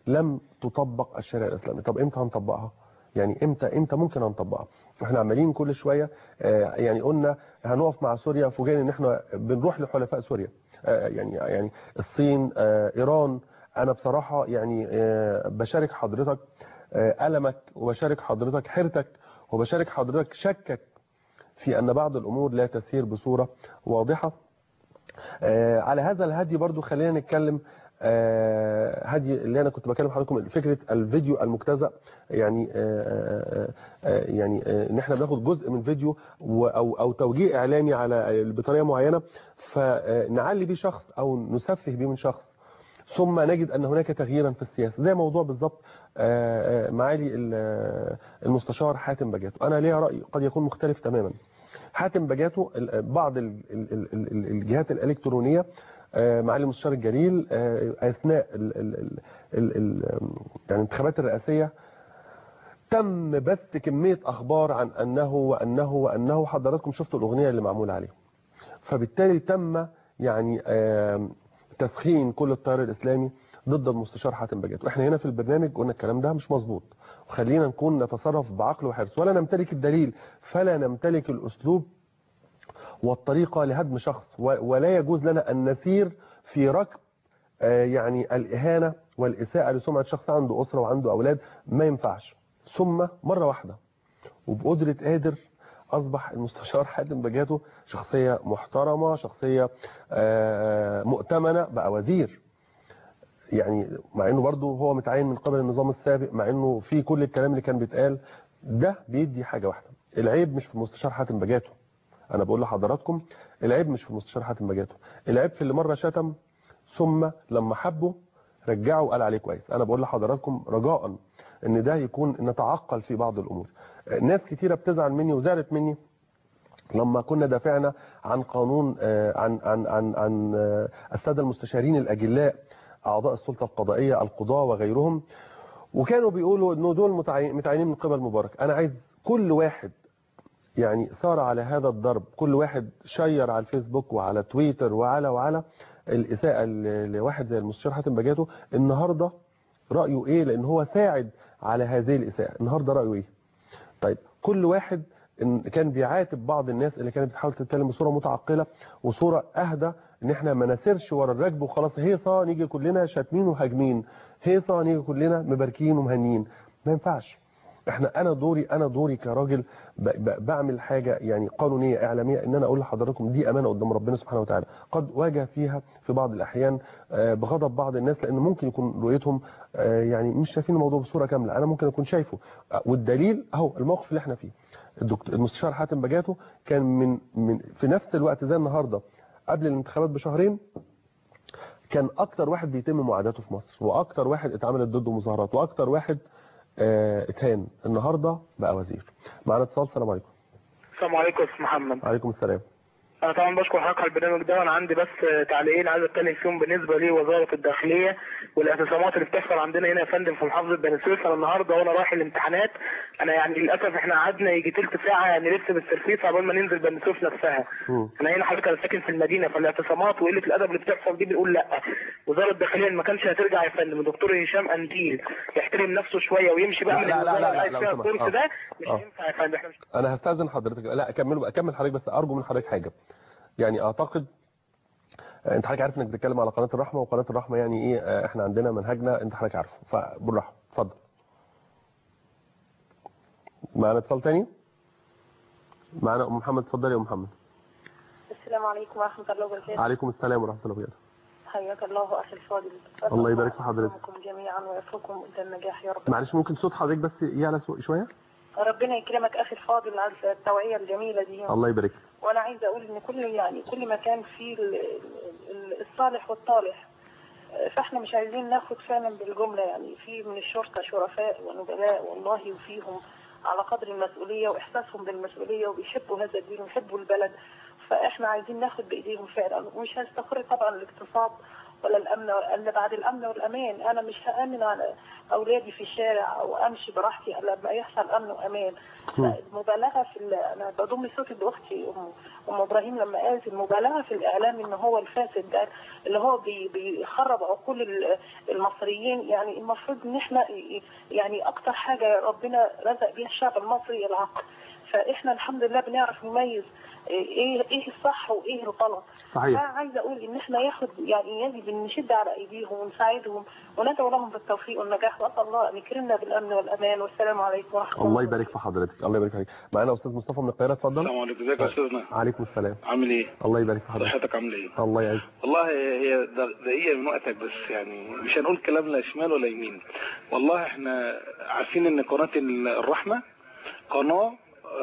لم تطبق الشريعه الاسلاميه طب امتى هنطبقها يعني امتى امتى ممكن هنطبقها احنا عمالين كل شويه آه، يعني قلنا هنقف مع سوريا فوجئنا ان احنا بنروح لحلفاء سوريا آه، يعني يعني الصين آه، ايران انا بصراحه يعني آه، بشارك حضرتك آه، المك وبشارك حضرتك حيرتك وبشارك حضرتك شكك في ان بعض الامور لا تسير بصوره واضحه آه، على هذا الهدي برضو خلينا نتكلم آه، هدي اللي انا كنت بكلم حضراتكم فكره الفيديو المجتزأ يعني آه، آه، آه، يعني آه، ان احنا بناخد جزء من فيديو و- او او توجيه اعلامي على بطريقه معينه فنعلي بيه شخص او نسفه بيه من شخص ثم نجد ان هناك تغييرا في السياسه زي موضوع بالظبط آه، آه، معالي ال- المستشار حاتم بجاتو انا ليا راي قد يكون مختلف تماما حاتم بجاتو ال- بعض ال- ال- ال- ال- الجهات الالكترونيه آه، معالي المستشار الجليل آه، اثناء ال- ال- ال- ال- ال- يعني الانتخابات الرئاسيه تم بث كميه اخبار عن انه وانه وانه حضراتكم شفتوا الاغنيه اللي معموله عليه فبالتالي تم يعني آم، تسخين كل التيار الاسلامي ضد المستشار حاتم بجات واحنا هنا في البرنامج قلنا الكلام ده مش مظبوط وخلينا نكون نتصرف بعقل وحرص ولا نمتلك الدليل فلا نمتلك الاسلوب والطريقه لهدم شخص و- ولا يجوز لنا ان نسير في ركب آه، يعني الاهانه والاساءه لسمعه شخص عنده اسره وعنده اولاد ما ينفعش ثم مره واحده وبقدره قادر اصبح المستشار حاتم بجاتو شخصيه محترمه شخصيه آه، مؤتمنه بقى وزير يعني مع انه برضه هو متعين من قبل النظام السابق مع انه في كل الكلام اللي كان بيتقال ده بيدي حاجه واحده العيب مش في المستشار حاتم بجاتو انا بقول لحضراتكم العيب مش في المستشار حاتم بجاتو العيب في اللي مره شتم ثم لما حبه رجعه وقال عليه كويس انا بقول لحضراتكم رجاء ان ده يكون نتعقل في بعض الامور ناس كتيره بتزعل مني وزعلت مني لما كنا دافعنا عن قانون آه، عن عن عن عن آه، الساده المستشارين الاجلاء اعضاء السلطه القضائيه القضاه وغيرهم وكانوا بيقولوا انه دول متعين- متعينين من قبل مبارك انا عايز كل واحد يعني صار على هذا الضرب كل واحد شير على الفيسبوك وعلى تويتر وعلى وعلى الإساءة ل- لواحد زي المستشار حاتم بجاته النهاردة رأيه إيه لأن هو ساعد على هذه الإساءة النهاردة رأيه إيه طيب كل واحد إن كان بيعاتب بعض الناس اللي كانت بتحاول تتكلم بصورة متعقلة وصورة أهدى إن إحنا ما نسيرش ورا الركب وخلاص هيصة نيجي كلنا شاتمين وهاجمين هيصة نيجي كلنا مباركين ومهنيين ما ينفعش احنا انا دوري انا دوري كراجل ب ب بعمل حاجه يعني قانونيه اعلاميه ان انا اقول لحضراتكم دي امانه قدام ربنا سبحانه وتعالى قد واجه فيها في بعض الاحيان آه، بغضب بعض الناس لان ممكن يكون رؤيتهم آه، يعني مش شايفين الموضوع بصوره كامله انا ممكن اكون شايفه آه، والدليل اهو الموقف اللي احنا فيه الدكتور المستشار حاتم بجاته كان من من في نفس الوقت زي النهارده قبل الانتخابات بشهرين كان اكتر واحد بيتم معاداته في مصر واكتر واحد اتعملت ضده مظاهرات واكتر واحد آه، اتهان النهارده بقى وزير معانا اتصال السلام عليكم السلام عليكم يا استاذ محمد وعليكم السلام انا طبعا بشكر حضرتك على البرنامج ده وانا عندي بس تعليقين عايز اتكلم فيهم بالنسبه لوزاره الداخليه والاعتصامات اللي بتحصل عندنا هنا يا فندم في محافظه بني سويف انا النهارده وانا رايح الامتحانات انا يعني للاسف احنا قعدنا يجي تلت ساعه يعني لسه بالسرفيس عقبال ما ننزل بني سويف نفسها مم. انا هنا حضرتك انا ساكن في المدينه فالاعتصامات وقله الادب اللي بتحصل دي بنقول لا وزاره الداخليه ما كانش هترجع يا فندم الدكتور هشام انديل يحترم نفسه شويه ويمشي بقى لا، من لا، لا، الوزاره لا، اللي لا، قاعد لو فيها سمحت. الكرسي آه. ده مش آه. هينفع يا فندم احنا مش انا هستاذن حضرتك لا اكمل اكمل حضرتك بس ارجو من حضرتك حاجه يعني اعتقد آه، انت حضرتك عارف انك بتتكلم على قناه الرحمه وقناه الرحمه يعني ايه آه، احنا عندنا منهجنا انت حضرتك عارفه فبالراحه اتفضل معانا اتصال تاني معانا ام محمد اتفضلي يا ام محمد السلام عليكم ورحمة الله وبركاته عليكم السلام ورحمه الله وبركاته حياك الله أخي الفاضل الله يبارك في حضرتك. يكرمكم جميعا ويوفقكم إلى النجاح يا رب معلش ممكن صوت حضرتك بس يعلى سو- شويه ربنا يكرمك أخي الفاضل على التوعية الجميلة دي الله يبارك فيك. وأنا عايزة أقول إن كل يعني كل مكان فيه ال- ال- الصالح والطالح فاحنا مش عايزين ناخد فعلا بالجملة يعني في من الشرطة شرفاء ونبلاء والله وفيهم على قدر المسؤولية وإحساسهم بالمسؤولية وبيحبوا هذا الدين ويحبوا البلد فاحنا عايزين ناخد بإيديهم فعلا ومش هيستقر طبعا الاقتصاد ولا الامن الا بعد الامن والامان انا مش هامن على اولادي في الشارع او امشي براحتي الا لما يحصل امن وامان المبالغه في ال- انا بضم صوتي باختي ام ام ابراهيم لما قالت المبالغه في الاعلام ان هو الفاسد ده اللي هو بي- بيخرب عقول ال- المصريين يعني المفروض ان احنا يعني اكتر حاجه ربنا رزق بيها الشعب المصري العقل فاحنا الحمد لله بنعرف نميز ايه ايه الصح وايه الغلط صحيح. فعايزه اقول ان احنا ياخد يعني يجب ان نشد على ايديهم ونساعدهم وندعو لهم بالتوفيق والنجاح واسال الله ان يكرمنا بالامن والامان والسلام عليكم ورحمه الله الله يبارك في حضرتك الله يبارك فيك معانا استاذ مصطفى من القاهره اتفضل السلام عليكم ازيك يا استاذنا عليكم السلام عامل ايه الله يبارك في حضرتك صحتك عامله ايه الله يعز والله هي دقيقه من وقتك بس يعني مش هنقول كلام لا شمال ولا يمين والله احنا عارفين ان قناه الرحمه قناه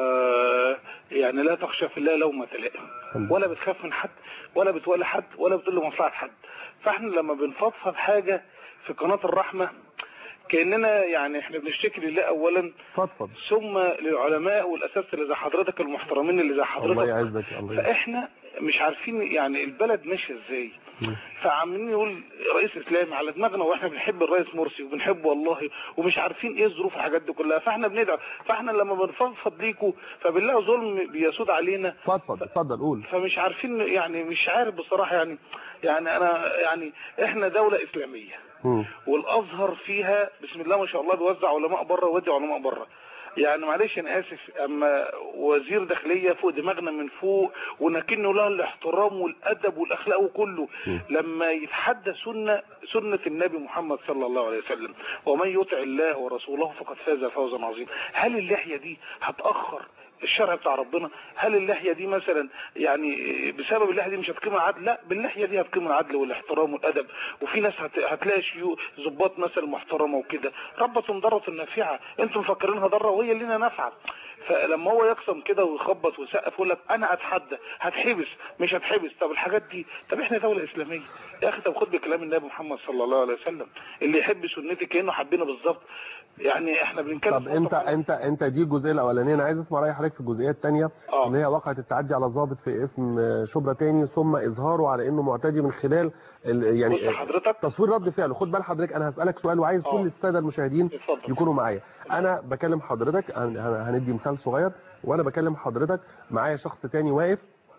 آه يعني لا تخشى في الله لومة لائم ولا بتخاف من حد ولا بتولي حد ولا بتقول لمصلحه حد فاحنا لما بنفضفض حاجه في قناه الرحمه كاننا يعني احنا بنشتكي لله اولا فضفض ثم للعلماء والاساتذه اللي زي حضرتك المحترمين اللي زي حضرتك الله يعزك الله يعزك فاحنا مش عارفين يعني البلد ماشيه ازاي فعمالين نقول رئيس اسلامي على دماغنا واحنا بنحب الرئيس مرسي وبنحبه والله ومش عارفين ايه ظروف الحاجات دي كلها فاحنا بندعو فاحنا لما بنفضفض ليكوا فبالله ظلم بيسود علينا فضفض اتفضل قول فمش عارفين يعني مش عارف بصراحه يعني يعني انا يعني احنا دوله اسلاميه مم. والازهر فيها بسم الله ما شاء الله بيوزع علماء بره ويودي علماء بره يعني معلش انا اسف اما وزير داخليه فوق دماغنا من فوق ونكنه له الاحترام والادب والاخلاق وكله لما يتحدى سنه سنه النبي محمد صلى الله عليه وسلم ومن يطع الله ورسوله فقد فاز فوزا عظيما هل اللحيه دي هتاخر الشرع بتاع ربنا هل اللحيه دي مثلا يعني بسبب اللحيه دي مش هتقيم العدل لا باللحيه دي هتقيم العدل والاحترام والادب وفي ناس هت... هتلاقي شيوخ ظباط مثلا محترمه وكده ربة ضرة نافعه انتم مفكرينها ضره وهي لنا نافعه فلما هو يقسم كده ويخبط ويسقف يقول لك انا اتحدى هتحبس مش هتحبس طب الحاجات دي طب احنا دوله اسلاميه يا اخي طب خد بكلام النبي محمد صلى الله عليه وسلم اللي يحب سنتي كانه حبينا بالظبط يعني احنا بنتكلم طب انت انت انت دي الجزئيه الاولانيه انا عايز اسمع راي حضرتك في الجزئيه الثانيه آه. اللي هي واقعه التعدي على الضابط في اسم شبرا تاني ثم اظهاره على انه معتدي من خلال ال- يعني بص حضرتك تصوير رد فعله خد بال حضرتك انا هسالك سؤال وعايز آه. كل الساده المشاهدين اتفضل. يكونوا معايا انا بكلم حضرتك هن- هن- هندي مثال صغير وانا بكلم حضرتك معايا شخص تاني واقف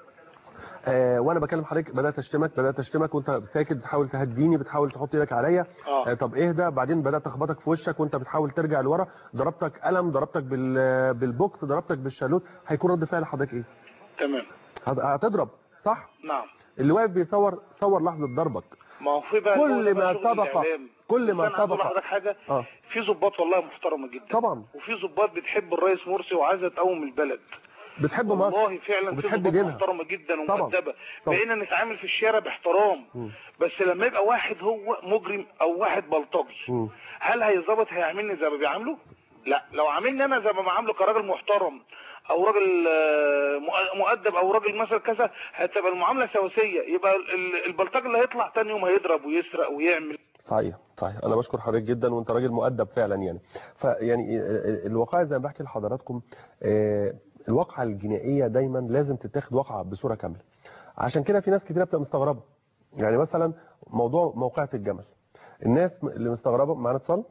آه وانا بكلم حضرتك بدات اشتمك بدات اشتمك وانت ساكت بتحاول تهديني بتحاول تحط ايدك عليا آه. آه طب اهدى بعدين بدات اخبطك في وشك وانت بتحاول ترجع لورا ضربتك قلم ضربتك بال بالبوكس ضربتك بالشالوت هيكون رد فعل حضرتك ايه تمام هت- هتضرب صح نعم اللي واقف بيصور صور لحظه ضربك ما هو في بقى كل ده بقى ما شغل سبق الإعلام. كل ما بس أنا هقول سبق لحضرتك حاجه اه في ضباط والله محترمه جدا طبعا وفي ضباط بتحب الرئيس مرسي وعايزه تقوم البلد بتحب مصر والله فعلا في وبتحب ضباط دينها محترمه جدا طبعا. ومؤدبه طبعا. بقينا نتعامل في الشارع باحترام مم. بس لما يبقى واحد هو مجرم او واحد بلطجي مم. هل هيظبط هيعاملني زي ما بيعامله لا لو عاملني انا زي ما بعامله كراجل محترم او راجل آه، مؤ- مؤدب او راجل مثلا كذا هتبقى المعامله سواسيه يبقى ال- البلطجي اللي هيطلع تاني يوم هيضرب ويسرق ويعمل صحيح صحيح انا بشكر حضرتك جدا وانت راجل مؤدب فعلا يعني فيعني الواقع زي ما بحكي لحضراتكم آه، الواقعه الجنائيه دايما لازم تتاخد واقعه بصوره كامله عشان كده في ناس كتير بتبقى مستغربه يعني مثلا موضوع موقعة الجمل الناس اللي مستغربه معانا اتصال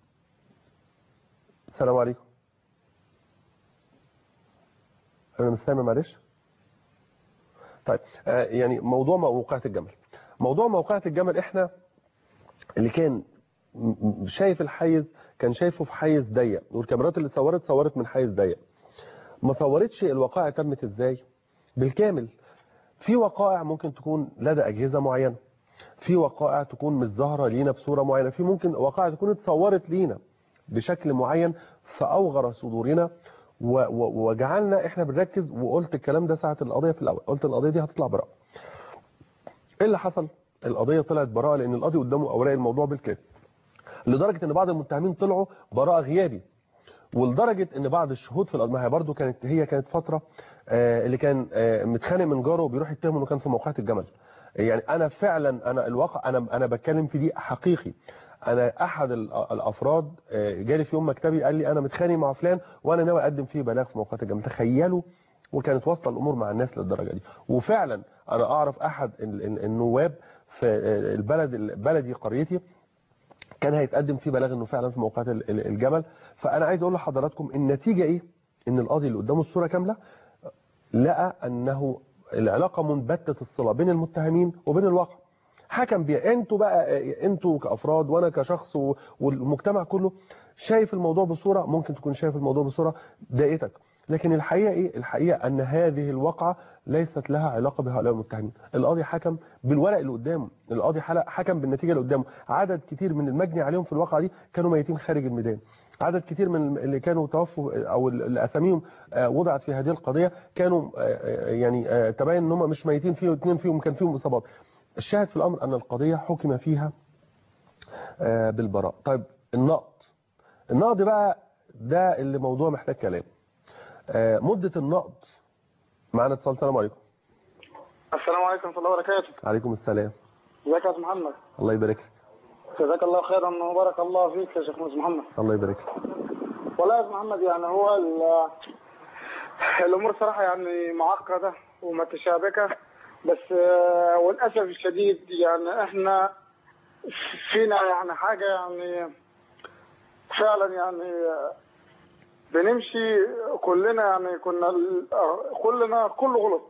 السلام عليكم انا مش سامع معلش طيب آه، يعني موضوع موقعة الجمل موضوع موقعة الجمل احنا اللي كان م- م- شايف الحيز كان شايفه في حيز ضيق والكاميرات اللي صورت صورت من حيز ضيق ما صورتش الوقائع تمت ازاي بالكامل في وقائع ممكن تكون لدى اجهزه معينه في وقائع تكون مش ظاهره لينا بصوره معينه في ممكن وقائع تكون اتصورت لينا بشكل معين فاوغر صدورنا و- و- وجعلنا احنا بنركز وقلت الكلام ده ساعه القضيه في الاول قلت القضيه دي هتطلع براءه ايه اللي حصل القضيه طلعت براءه لان القاضي قدامه اوراق الموضوع بالكامل لدرجه ان بعض المتهمين طلعوا براءه غيابي ولدرجه ان بعض الشهود في القضيه ما هي برضه كانت هي كانت فتره آه، اللي كان آه، متخانق من جاره وبيروح يتهم انه كان في موقعة الجمل يعني انا فعلا انا الواقع انا انا بتكلم في دي حقيقي انا احد ال- الافراد آه، جالي في يوم مكتبي قال لي انا متخانق مع فلان وانا ناوي اقدم فيه بلاغ في موقعة الجمل تخيلوا وكانت واصله الامور مع الناس للدرجه دي وفعلا انا اعرف احد ال- ال- النواب في البلد بلدي قريتي كان هيتقدم فيه بلاغ انه فعلا في موقعات ال- ال- الجمل فانا عايز اقول لحضراتكم النتيجه ايه ان القاضي اللي قدامه الصوره كامله لقى انه العلاقه منبته الصله بين المتهمين وبين الواقع حكم بيها انتوا بقى انتوا كافراد وانا كشخص و- والمجتمع كله شايف الموضوع بصوره ممكن تكون شايف الموضوع بصوره ضايقتك لكن الحقيقه ايه الحقيقه ان هذه الواقعه ليست لها علاقه بهؤلاء المتهمين القاضي حكم بالورق اللي قدامه القاضي حلق- حكم بالنتيجه اللي قدامه عدد كتير من المجني عليهم في الواقعه دي كانوا ميتين خارج الميدان عدد كتير من اللي كانوا توفوا او اللي اساميهم آه، وضعت في هذه القضيه كانوا آه، آه، يعني آه، تبين ان هم مش ميتين فيه واثنين فيهم كان فيهم اصابات الشاهد في الامر ان القضيه حكم فيها آه، بالبراء طيب النقد النقد بقى ده اللي موضوع محتاج كلام آه، مده النقد معنا اتصال السلام عليكم السلام عليكم ورحمة الله وبركاته عليكم السلام ازيك يا أستاذ محمد الله يبارك لك جزاك الله خيرا وبارك الله فيك يا شيخ أستاذ محمد الله يبارك لك والله يا أستاذ محمد يعني هو ال- الأمور صراحة يعني معقدة ومتشابكة بس آه، وللأسف الشديد يعني إحنا فينا يعني حاجة يعني فعلا يعني آه، بنمشي كلنا يعني كنا ال- آه، كلنا كله غلط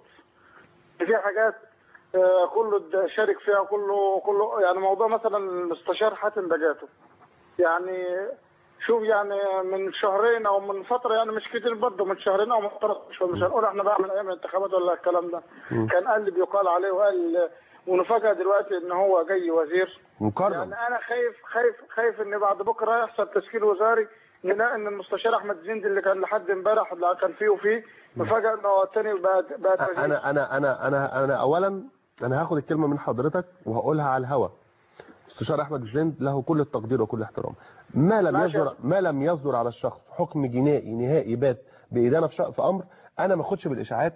في حاجات آه، كله د- شارك فيها كله كله يعني موضوع مثلا المستشار حاتم بجاته يعني شوف يعني من شهرين او من فتره يعني مش كتير برضه من شهرين او من فتره مش مش هنقول احنا بقى من ايام الانتخابات ولا الكلام ده مم. كان قال اللي بيقال عليه وقال ونفاجئ دلوقتي ان هو جاي وزير مكرم يعني انا خايف خايف خايف ان بعد بكره يحصل تشكيل وزاري نلاقي ان المستشار احمد زند اللي كان لحد امبارح اللي كان فيه وفيه مفاجاه ان هو الثاني بقى بقى وزير انا انا انا انا انا اولا انا هاخد الكلمه من حضرتك وهقولها على الهوا استشار احمد الزند له كل التقدير وكل الاحترام ما لم ماشي. يصدر ما لم يصدر على الشخص حكم جنائي نهائي بات بادانه في, شق- في امر انا ما اخدش بالاشاعات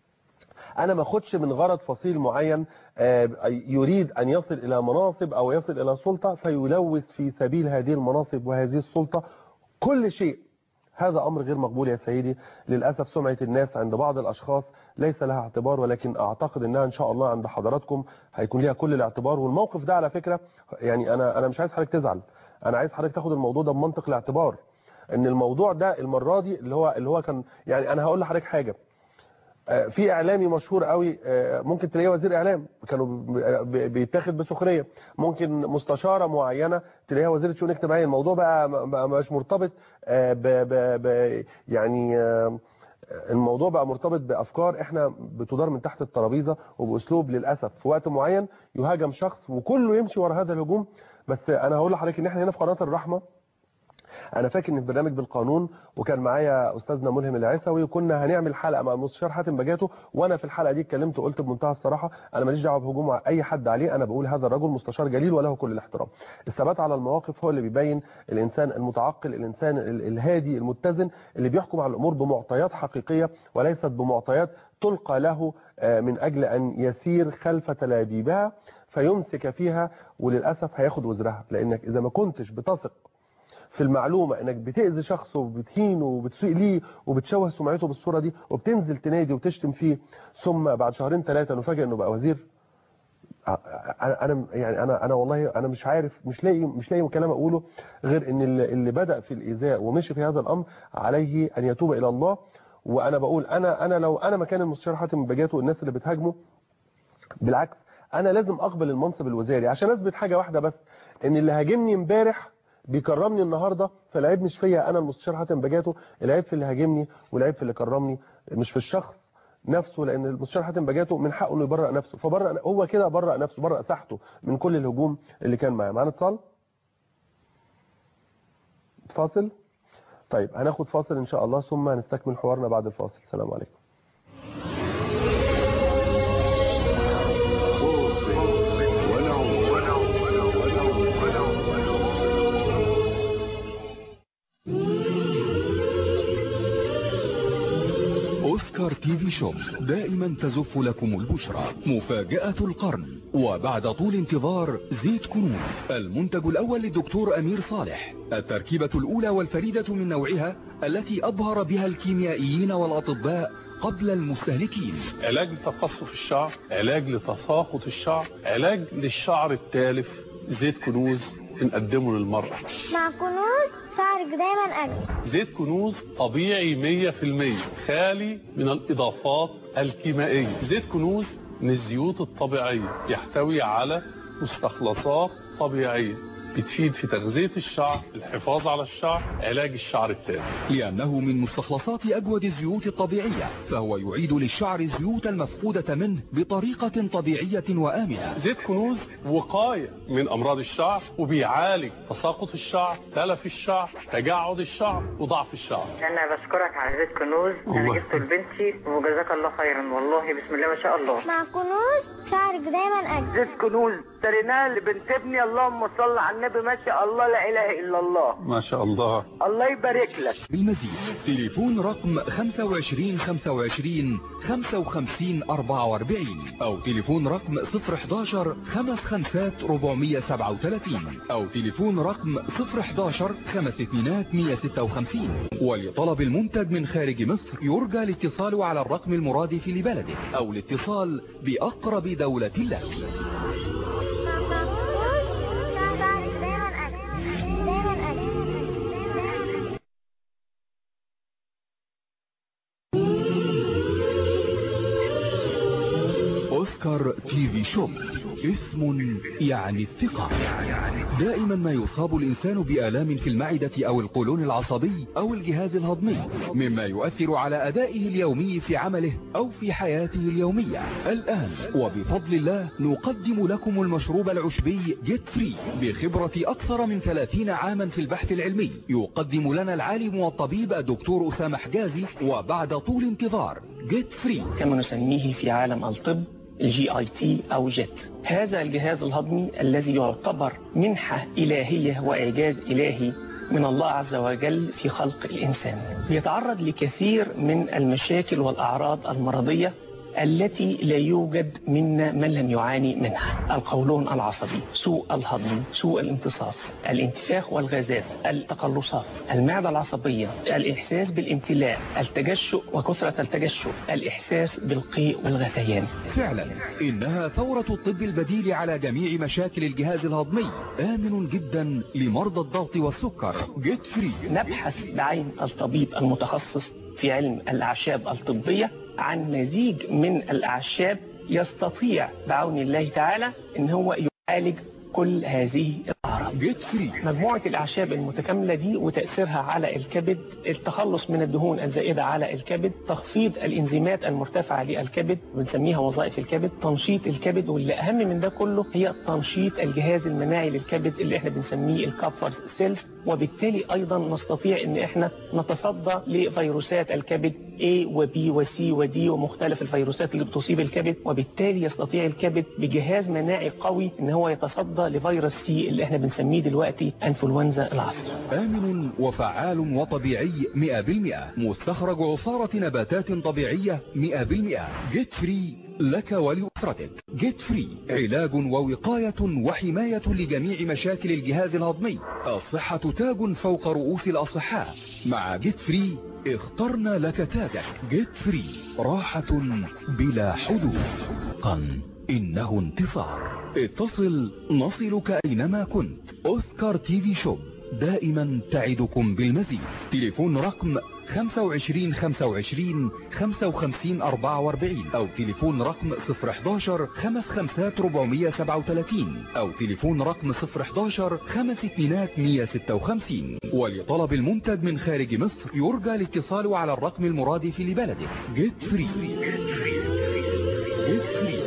انا ما اخدش من غرض فصيل معين آه، يريد ان يصل الى مناصب او يصل الى سلطه فيلوث في سبيل هذه المناصب وهذه السلطه كل شيء هذا امر غير مقبول يا سيدي للاسف سمعه الناس عند بعض الاشخاص ليس لها اعتبار ولكن اعتقد انها ان شاء الله عند حضراتكم هيكون ليها كل الاعتبار والموقف ده على فكره يعني انا انا مش عايز حضرتك تزعل انا عايز حضرتك تاخد الموضوع ده بمنطق الاعتبار ان الموضوع ده المره دي اللي هو اللي هو كان يعني انا هقول لحضرتك حاجه آه، في اعلامي مشهور قوي آه، ممكن تلاقيه وزير اعلام كانوا ب- ب- بيتاخد بسخريه ممكن مستشاره معينه تلاقيها وزيره شؤون اجتماعيه الموضوع بقى م- بقى مش مرتبط آه، ب ب ب يعني آه، الموضوع بقى مرتبط بافكار احنا بتدار من تحت الترابيزه وباسلوب للاسف في وقت معين يهاجم شخص وكله يمشي ورا هذا الهجوم بس انا هقول لحضرتك ان احنا هنا في قناه الرحمه انا فاكر ان في برنامج بالقانون وكان معايا استاذنا ملهم العيسوي وكنا هنعمل حلقه مع المستشار حاتم بجاته وانا في الحلقه دي اتكلمت وقلت بمنتهى الصراحه انا ماليش دعوه بهجوم على اي حد عليه انا بقول هذا الرجل مستشار جليل وله كل الاحترام الثبات على المواقف هو اللي بيبين الانسان المتعقل الانسان ال- الهادي المتزن اللي بيحكم على الامور بمعطيات حقيقيه وليست بمعطيات تلقى له آه، من اجل ان يسير خلف تلابيبها فيمسك فيها وللاسف هياخد وزرها لانك اذا ما كنتش بتثق في المعلومة انك بتأذي شخص وبتهينه وبتسيء ليه وبتشوه سمعته بالصورة دي وبتنزل تنادي وتشتم فيه ثم بعد شهرين ثلاثة نفاجئ انه بقى وزير انا انا يعني انا انا والله انا مش عارف مش لاقي مش لاقي كلام اقوله غير ان اللي اللي بدأ في الايذاء ومشي في هذا الامر عليه ان يتوب الى الله وانا بقول انا انا لو انا مكان المستشار حاتم بجاته والناس اللي بتهاجمه بالعكس انا لازم اقبل المنصب الوزاري عشان اثبت حاجه واحده بس ان اللي هاجمني امبارح بيكرمني النهارده فالعيب مش فيا انا المستشار حاتم بجاته العيب في اللي هاجمني والعيب في اللي كرمني مش في الشخص نفسه لان المستشار حاتم بجاته من حقه انه يبرئ نفسه فبرئ هو كده برئ نفسه برئ ساحته من كل الهجوم اللي كان معاه معانا اتصال فاصل طيب هناخد فاصل ان شاء الله ثم هنستكمل حوارنا بعد الفاصل السلام عليكم أوسكار تي في شوب دائما تزف لكم البشرى مفاجأة القرن وبعد طول انتظار زيت كنوز المنتج الأول للدكتور أمير صالح التركيبة الأولى والفريدة من نوعها التي أبهر بها الكيميائيين والأطباء قبل المستهلكين علاج لتقصف الشعر علاج لتساقط الشعر علاج للشعر التالف زيت كنوز بنقدمه للمرأة مع كنوز شعرك دايما أجمل زيت كنوز طبيعي 100% خالي من الإضافات الكيميائية زيت كنوز من الزيوت الطبيعية يحتوي على مستخلصات طبيعية بتفيد في تغذية الشعر الحفاظ على الشعر علاج الشعر التالف لأنه من مستخلصات أجود الزيوت الطبيعية فهو يعيد للشعر الزيوت المفقودة منه بطريقة طبيعية وآمنة زيت كنوز وقاية من أمراض الشعر وبيعالج تساقط الشعر تلف الشعر تجعد الشعر وضعف الشعر انا بشكرك على زيت كنوز انا جبته لبنتي وجزاك الله خيرا والله بسم الله ما شاء الله مع كنوز شعرك دايما أجمل زيت كنوز اشتريناه لبنت ابني اللهم صل على النبي ما شاء الله لا اله الا الله ما شاء الله الله يبارك لك بالمزيد تليفون رقم 25 25 55 44 أو تليفون رقم 011 55 437 أو تليفون رقم 011 5200 156 ولطلب المنتج من خارج مصر يرجى الاتصال على الرقم المرادف لبلدك أو الاتصال بأقرب دولة لك شعرك دايما أجمل دايما أجمل أوسكار تي في شوب اسم يعني الثقة دائما ما يصاب الإنسان بآلام في المعدة أو القولون العصبي أو الجهاز الهضمي مما يؤثر على أدائه اليومي في عمله أو في حياته اليومية الآن وبفضل الله نقدم لكم المشروب العشبي جيت فري بخبرة أكثر من 30 عاما في البحث العلمي يقدم لنا العالم والطبيب الدكتور أسامة حجازي وبعد طول انتظار جيت فري كما نسميه في عالم الطب الجي اي تي او جيت هذا الجهاز الهضمي الذي يعتبر منحة إلهية وإعجاز إلهي من الله عز وجل في خلق الإنسان يتعرض لكثير من المشاكل والأعراض المرضية التي لا يوجد منا من لم يعاني منها القولون العصبي سوء الهضم سوء الامتصاص الانتفاخ والغازات التقلصات المعدة العصبية الإحساس بالامتلاء التجشؤ وكثرة التجشؤ الإحساس بالقيء والغثيان فعلا إنها ثورة الطب البديل على جميع مشاكل الجهاز الهضمي آمن جدا لمرضى الضغط والسكر جيت فري نبحث بعين الطبيب المتخصص في علم الأعشاب الطبية عن مزيج من الأعشاب يستطيع بعون الله تعالى ان هو يعالج كل هذه الأعراض جيت فري مجموعة الأعشاب المتكاملة دي وتأثيرها على الكبد التخلص من الدهون الزائدة على الكبد تخفيض الإنزيمات المرتفعة للكبد بنسميها وظائف الكبد تنشيط الكبد واللي أهم من ده كله هي تنشيط الجهاز المناعي للكبد اللي احنا بنسميه الكابفرز سيلز وبالتالي أيضا نستطيع ان احنا نتصدى لفيروسات الكبد A و B و C و D ومختلف الفيروسات اللي بتصيب الكبد وبالتالي يستطيع الكبد بجهاز مناعي قوي ان هو يتصدى لفيروس سي اللي احنا بنسميه دلوقتي انفلونزا العصر آمن وفعال وطبيعي 100% مستخرج عصارة نباتات طبيعية 100% جيت فري لك ولأسرتك جيت فري علاج ووقاية وحماية لجميع مشاكل الجهاز الهضمي الصحة تاج فوق رؤوس الأصحاء مع جيت فري اخترنا لك تاجك جيت فري راحة بلا حدود قن إنه انتصار اتصل نصلك أينما كنت أوسكار تي في شوب دائما تعدكم بالمزيد تليفون رقم 25 25 55 44 أو تليفون رقم 011 55 437 أو تليفون رقم 011 5200 156 ولطلب المنتج من خارج مصر يرجى الاتصال على الرقم المرادف لبلدك جيت فري جيت فري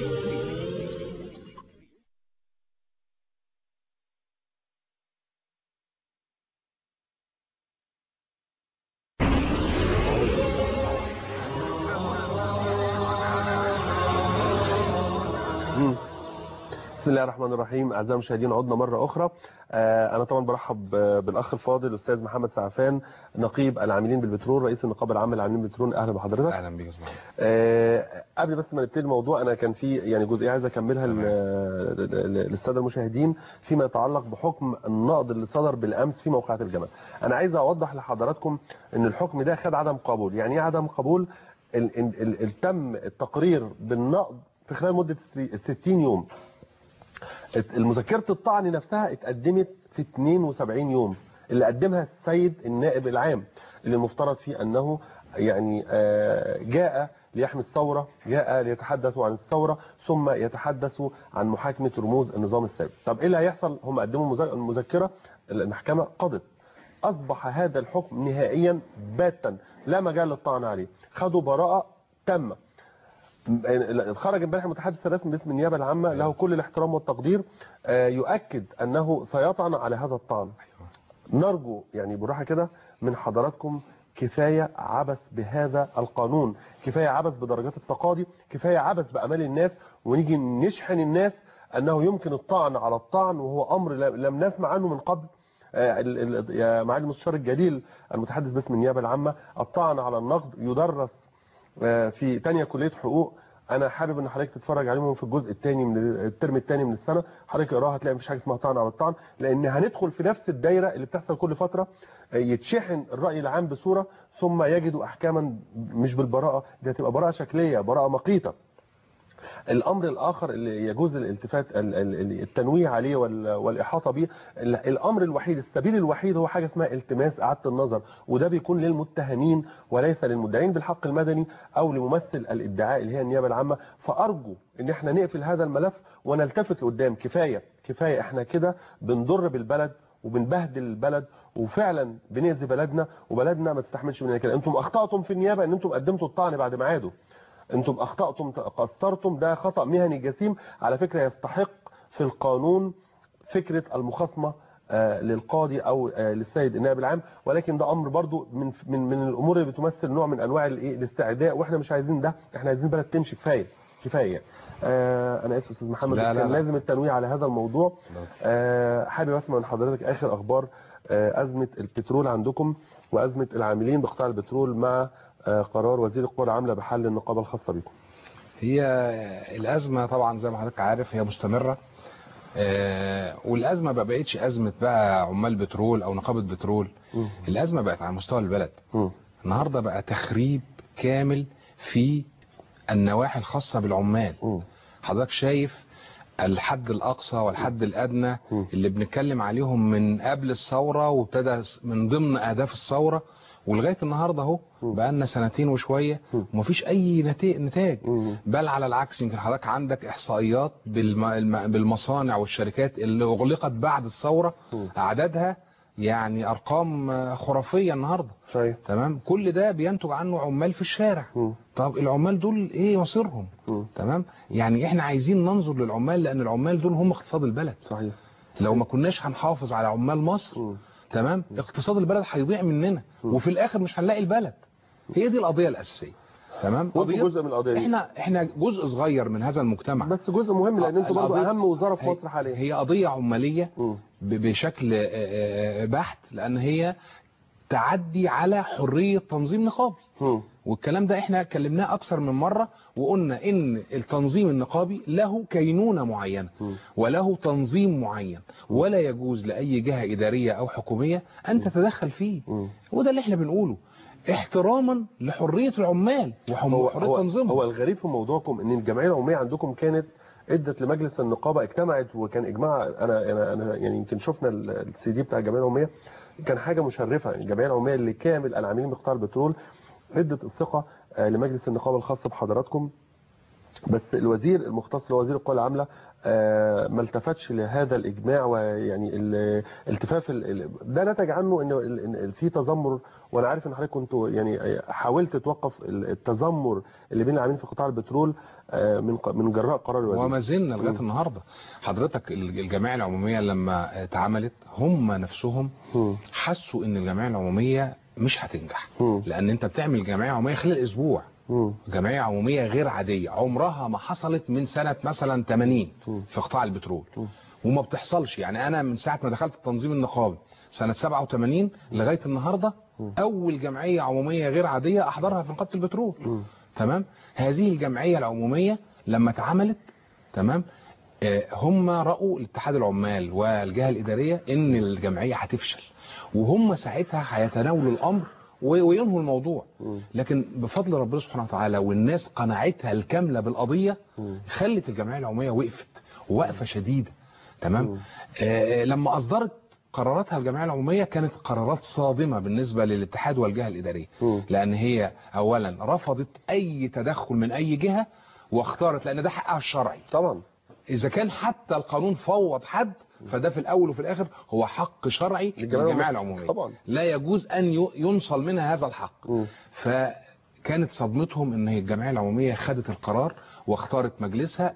بسم الله الرحمن الرحيم اعزائي المشاهدين عدنا مره اخرى آه انا طبعا برحب آه، بالاخ الفاضل الاستاذ محمد سعفان نقيب العاملين بالبترول رئيس النقابه العامه للعاملين بالبترول اهلا بحضرتك اهلا بيك يا أستاذ محمد. آه قبل بس ما نبتدي الموضوع انا كان في يعني جزئيه عايز اكملها ل- ل- للساده المشاهدين فيما يتعلق بحكم النقض اللي صدر بالامس في موقعة الجمل انا عايز اوضح لحضراتكم ان الحكم ده خد عدم قبول يعني ايه عدم قبول ال- ال- ال- ال- تم التقرير بالنقض في خلال مده 60 يوم المذكره الطعن نفسها اتقدمت في 72 يوم اللي قدمها السيد النائب العام اللي المفترض فيه انه يعني آه، جاء ليحمي الثوره جاء ليتحدث عن الثوره ثم يتحدث عن محاكمه رموز النظام السابق طب ايه اللي هيحصل هم قدموا مذ- المذكره المحكمه قضت اصبح هذا الحكم نهائيا باتا لا مجال للطعن عليه خدوا براءه تامه خرج امبارح المتحدث الرسمي باسم النيابه العامه له كل الاحترام والتقدير آه، يؤكد انه سيطعن على هذا الطعن نرجو يعني بالراحه كده من حضراتكم كفايه عبث بهذا القانون كفايه عبث بدرجات التقاضي كفايه عبث بامال الناس ونيجي نشحن الناس انه يمكن الطعن على الطعن وهو امر لم لم نسمع عنه من قبل آه، ال- ال- يا معالي المستشار الجليل المتحدث باسم النيابه العامه الطعن على النقد يدرس آه، في تانية كلية حقوق انا حابب ان حضرتك تتفرج عليهم في الجزء الثاني من الترم الثاني من السنه حضرتك اقراها هتلاقي مفيش حاجه اسمها طعن على الطعن لان هندخل في نفس الدايره اللي بتحصل كل فتره آه، يتشحن الراي العام بصوره ثم يجدوا احكاما مش بالبراءه دي هتبقى براءه شكليه براءه مقيته الامر الاخر اللي يجوز الالتفات ال- ال- التنويه عليه وال- والاحاطه به ال- الامر الوحيد السبيل الوحيد هو حاجه اسمها التماس اعاده النظر وده بيكون للمتهمين وليس للمدعين بالحق المدني او لممثل الادعاء اللي هي النيابه العامه فارجو ان احنا نقفل هذا الملف ونلتفت لقدام كفايه كفايه احنا كده بنضر بالبلد وبنبهدل البلد وفعلا بنأذي بلدنا وبلدنا ما تستحملش مننا كده انتم اخطاتم في النيابه ان انتم قدمتوا الطعن بعد ميعاده انتم اخطاتم قصرتم ده خطا مهني جسيم على فكره يستحق في القانون فكره المخاصمه آه، للقاضي او آه، للسيد النائب العام ولكن ده امر برضو من من من الامور اللي بتمثل نوع من انواع الايه الاستعداء واحنا مش عايزين ده احنا عايزين بلد تمشي كفايه كفايه آه انا اسف استاذ محمد لا، لا، كان لا. لازم التنويه على هذا الموضوع آه حابب اسمع من حضرتك اخر اخبار آه ازمه البترول عندكم وازمه العاملين بقطاع البترول مع آه قرار وزير القوى العامله بحل النقابه الخاصه بكم هي الأزمة طبعا زي ما حضرتك عارف هي مستمرة آه، والأزمة ما بقتش أزمة بقى عمال بترول أو نقابة بترول الأزمة بقت على مستوى البلد النهاردة بقى تخريب كامل في النواحي الخاصة بالعمال حضرتك شايف الحد الأقصى والحد الأدنى اللي بنتكلم عليهم من قبل الثورة وابتدى من ضمن أهداف الثورة ولغاية النهاردة اهو بقى لنا سنتين وشوية ومفيش أي نتي- نتاج بل على العكس يمكن حضرتك عندك إحصائيات بالم- الم- بالمصانع والشركات اللي أغلقت بعد الثورة أعدادها يعني أرقام آه، خرافية النهاردة صحيح تمام كل ده بينتج عنه عمال في الشارع طب العمال دول ايه مصيرهم تمام يعني احنا عايزين ننظر للعمال لان العمال دول هم اقتصاد البلد صحيح لو ما كناش هنحافظ على عمال مصر تمام اقتصاد البلد هيضيع مننا وفي الاخر مش هنلاقي البلد هي دي القضيه الاساسيه تمام وانتوا جزء من القضيه دي. احنا احنا جزء صغير من هذا المجتمع بس جزء مهم لان انتوا برضه القضية- اهم وزاره في هي- مصر حاليا هي قضيه عماليه ب- بشكل آه، آه، بحت لان هي تعدي على حريه تنظيم نقابي والكلام ده احنا اتكلمناه اكثر من مره وقلنا ان التنظيم النقابي له كينونه معينه وله تنظيم معين ولا يجوز لاي جهه اداريه او حكوميه ان تتدخل فيه وده اللي احنا بنقوله احتراما لحريه العمال هو وحريه هو, تنظيمهم هو الغريب في موضوعكم ان الجمعيه العموميه عندكم كانت ادت لمجلس النقابه اجتمعت وكان اجماع انا انا انا يعني يمكن شفنا ال- السي دي بتاع الجمعيه العموميه كان حاجه مشرفه الجمعيه العموميه اللي كامل العاملين بقطاع البترول ادت الثقه آه، لمجلس النقابه الخاص بحضراتكم بس الوزير المختص اللي هو وزير القوى العامله آه، ما التفتش لهذا الاجماع ويعني ال- التفاف ال- ال- ده نتج عنه انه ال- إن في تذمر وانا عارف ان حضرتك كنتوا يعني حاولت توقف ال- التذمر اللي بين العاملين في قطاع البترول آه، من ق- من جراء قرار الوزير وما زلنا لغايه النهارده حضرتك ال- الجمعيه العموميه لما اتعملت هم نفسهم حسوا ان الجمعيه العموميه مش هتنجح لان انت بتعمل جمعيه عموميه خلال اسبوع جمعيه عموميه غير عاديه عمرها ما حصلت من سنه مثلا 80 في قطاع البترول وما بتحصلش يعني انا من ساعه ما دخلت التنظيم النقابي سنه 87 لغايه النهارده اول جمعيه عموميه غير عاديه احضرها في نقابه البترول تمام هذه الجمعيه العموميه لما اتعملت تمام آه، هم رأوا الاتحاد العمال والجهة الإدارية إن الجمعية هتفشل وهم ساعتها هيتناولوا الأمر و- وينهوا الموضوع لكن بفضل ربنا سبحانه وتعالى والناس قناعتها الكامله بالقضيه خلت الجمعيه العموميه وقفت وقفه شديده تمام آه لما اصدرت قراراتها الجمعيه العموميه كانت قرارات صادمه بالنسبه للاتحاد والجهه الاداريه لان هي اولا رفضت اي تدخل من اي جهه واختارت لان ده حقها الشرعي طبعا اذا كان حتى القانون فوض حد فده في الاول وفي الاخر هو حق شرعي للجمعيه العموميه طبعا لا يجوز ان ي- ينصل منها هذا الحق فكانت صدمتهم ان هي الجمعيه العموميه خدت القرار واختارت مجلسها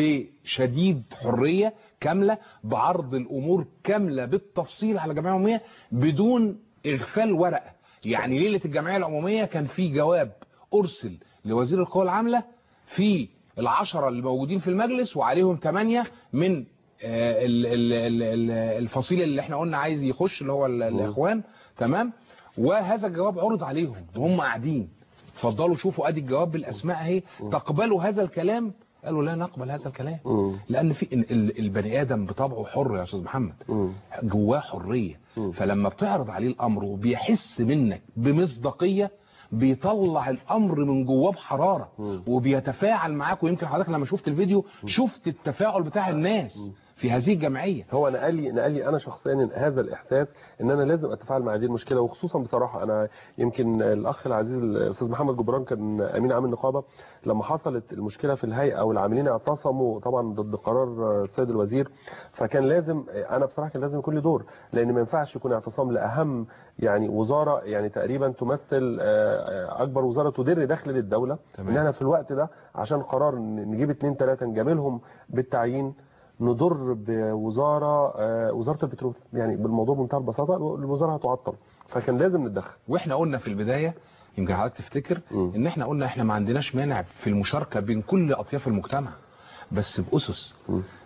بشديد حريه كامله بعرض الامور كامله بالتفصيل على الجمعيه العموميه بدون اغفال ورقه يعني ليله الجمعيه العموميه كان في جواب ارسل لوزير القوى العامله في العشرة اللي موجودين في المجلس وعليهم ثمانية من آه، ال- ال- ال- ال- الفصيل اللي احنا قلنا عايز يخش اللي هو ال- الاخوان تمام وهذا الجواب عرض عليهم وهم قاعدين اتفضلوا شوفوا ادي الجواب بالاسماء اهي تقبلوا هذا الكلام قالوا لا نقبل هذا الكلام لان في ال- ال- البني ادم بطبعه حر يا استاذ محمد جواه حريه فلما بتعرض عليه الامر وبيحس منك بمصداقيه بيطلع الامر من جواه بحراره وبيتفاعل معاك ويمكن حضرتك لما شفت الفيديو شفت التفاعل بتاع الناس في هذه الجمعيه هو نقل لي نقل لي انا شخصيا هذا الاحساس ان انا لازم اتفاعل مع هذه المشكله وخصوصا بصراحه انا يمكن الاخ العزيز الاستاذ محمد جبران كان امين عام النقابه لما حصلت المشكله في الهيئه والعاملين اعتصموا طبعا ضد قرار السيد الوزير فكان لازم انا بصراحه كان لازم يكون لي دور لان ما ينفعش يكون اعتصام لاهم يعني وزاره يعني تقريبا تمثل آه، اكبر وزاره تدر دخل للدوله تمام. ان انا في الوقت ده عشان قرار نجيب اثنين ثلاثه نجاملهم بالتعيين نضر بوزاره آه، وزاره البترول يعني بالموضوع بمنتهى البساطه الوزاره هتعطل فكان لازم نتدخل واحنا قلنا في البدايه يمكن حضرتك تفتكر ان احنا قلنا احنا ما عندناش مانع في المشاركه بين كل اطياف المجتمع بس باسس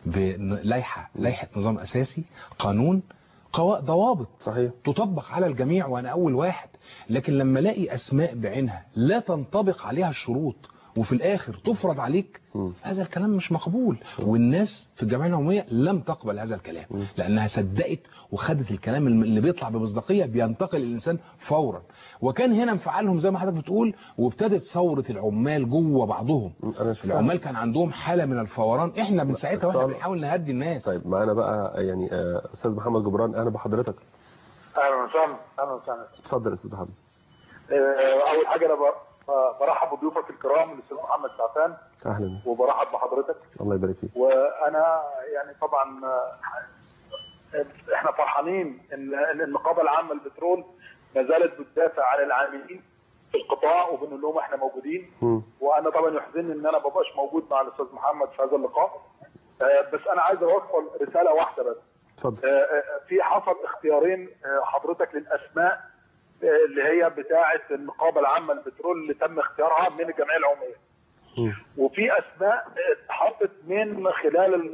بلائحه لائحه نظام اساسي قانون قوا- ضوابط صحيح تطبق على الجميع وانا اول واحد لكن لما الاقي اسماء بعينها لا تنطبق عليها الشروط وفي الاخر تفرض عليك هذا الكلام مش مقبول والناس في الجمعيه العموميه لم تقبل هذا الكلام لانها صدقت وخدت الكلام الم- اللي بيطلع بمصداقيه بينتقل الانسان فورا وكان هنا انفعالهم زي ما حضرتك بتقول وابتدت ثوره العمال جوه بعضهم العمال كان عندهم حاله من الفوران احنا من ساعتها واحنا بنحاول نهدي الناس طيب معانا بقى يعني آه، استاذ محمد جبران اهلا بحضرتك اهلا وسهلا اهلا وسهلا اتفضل يا استاذ محمد آه، اول حاجه انا ب- ب- برحب بضيوفك الكرام الاستاذ محمد سعفان اهلا وبرحب بحضرتك الله يبارك فيك وانا يعني طبعا آه، احنا فرحانين ان إن النقابه العامه للبترول ما زالت بتدافع عن العاملين في القطاع وبنقول لهم احنا موجودين وانا طبعا يحزنني ان انا ما ببقاش موجود مع الاستاذ محمد في هذا اللقاء آه، بس انا عايز اوصل رساله واحده بس اتفضل آه، آه، في حصل اختيارين آه، حضرتك للاسماء آه، اللي هي بتاعه النقابه العامه للبترول اللي تم اختيارها من الجمعيه العموميه وفي اسماء آه، اتحطت من خلال ال-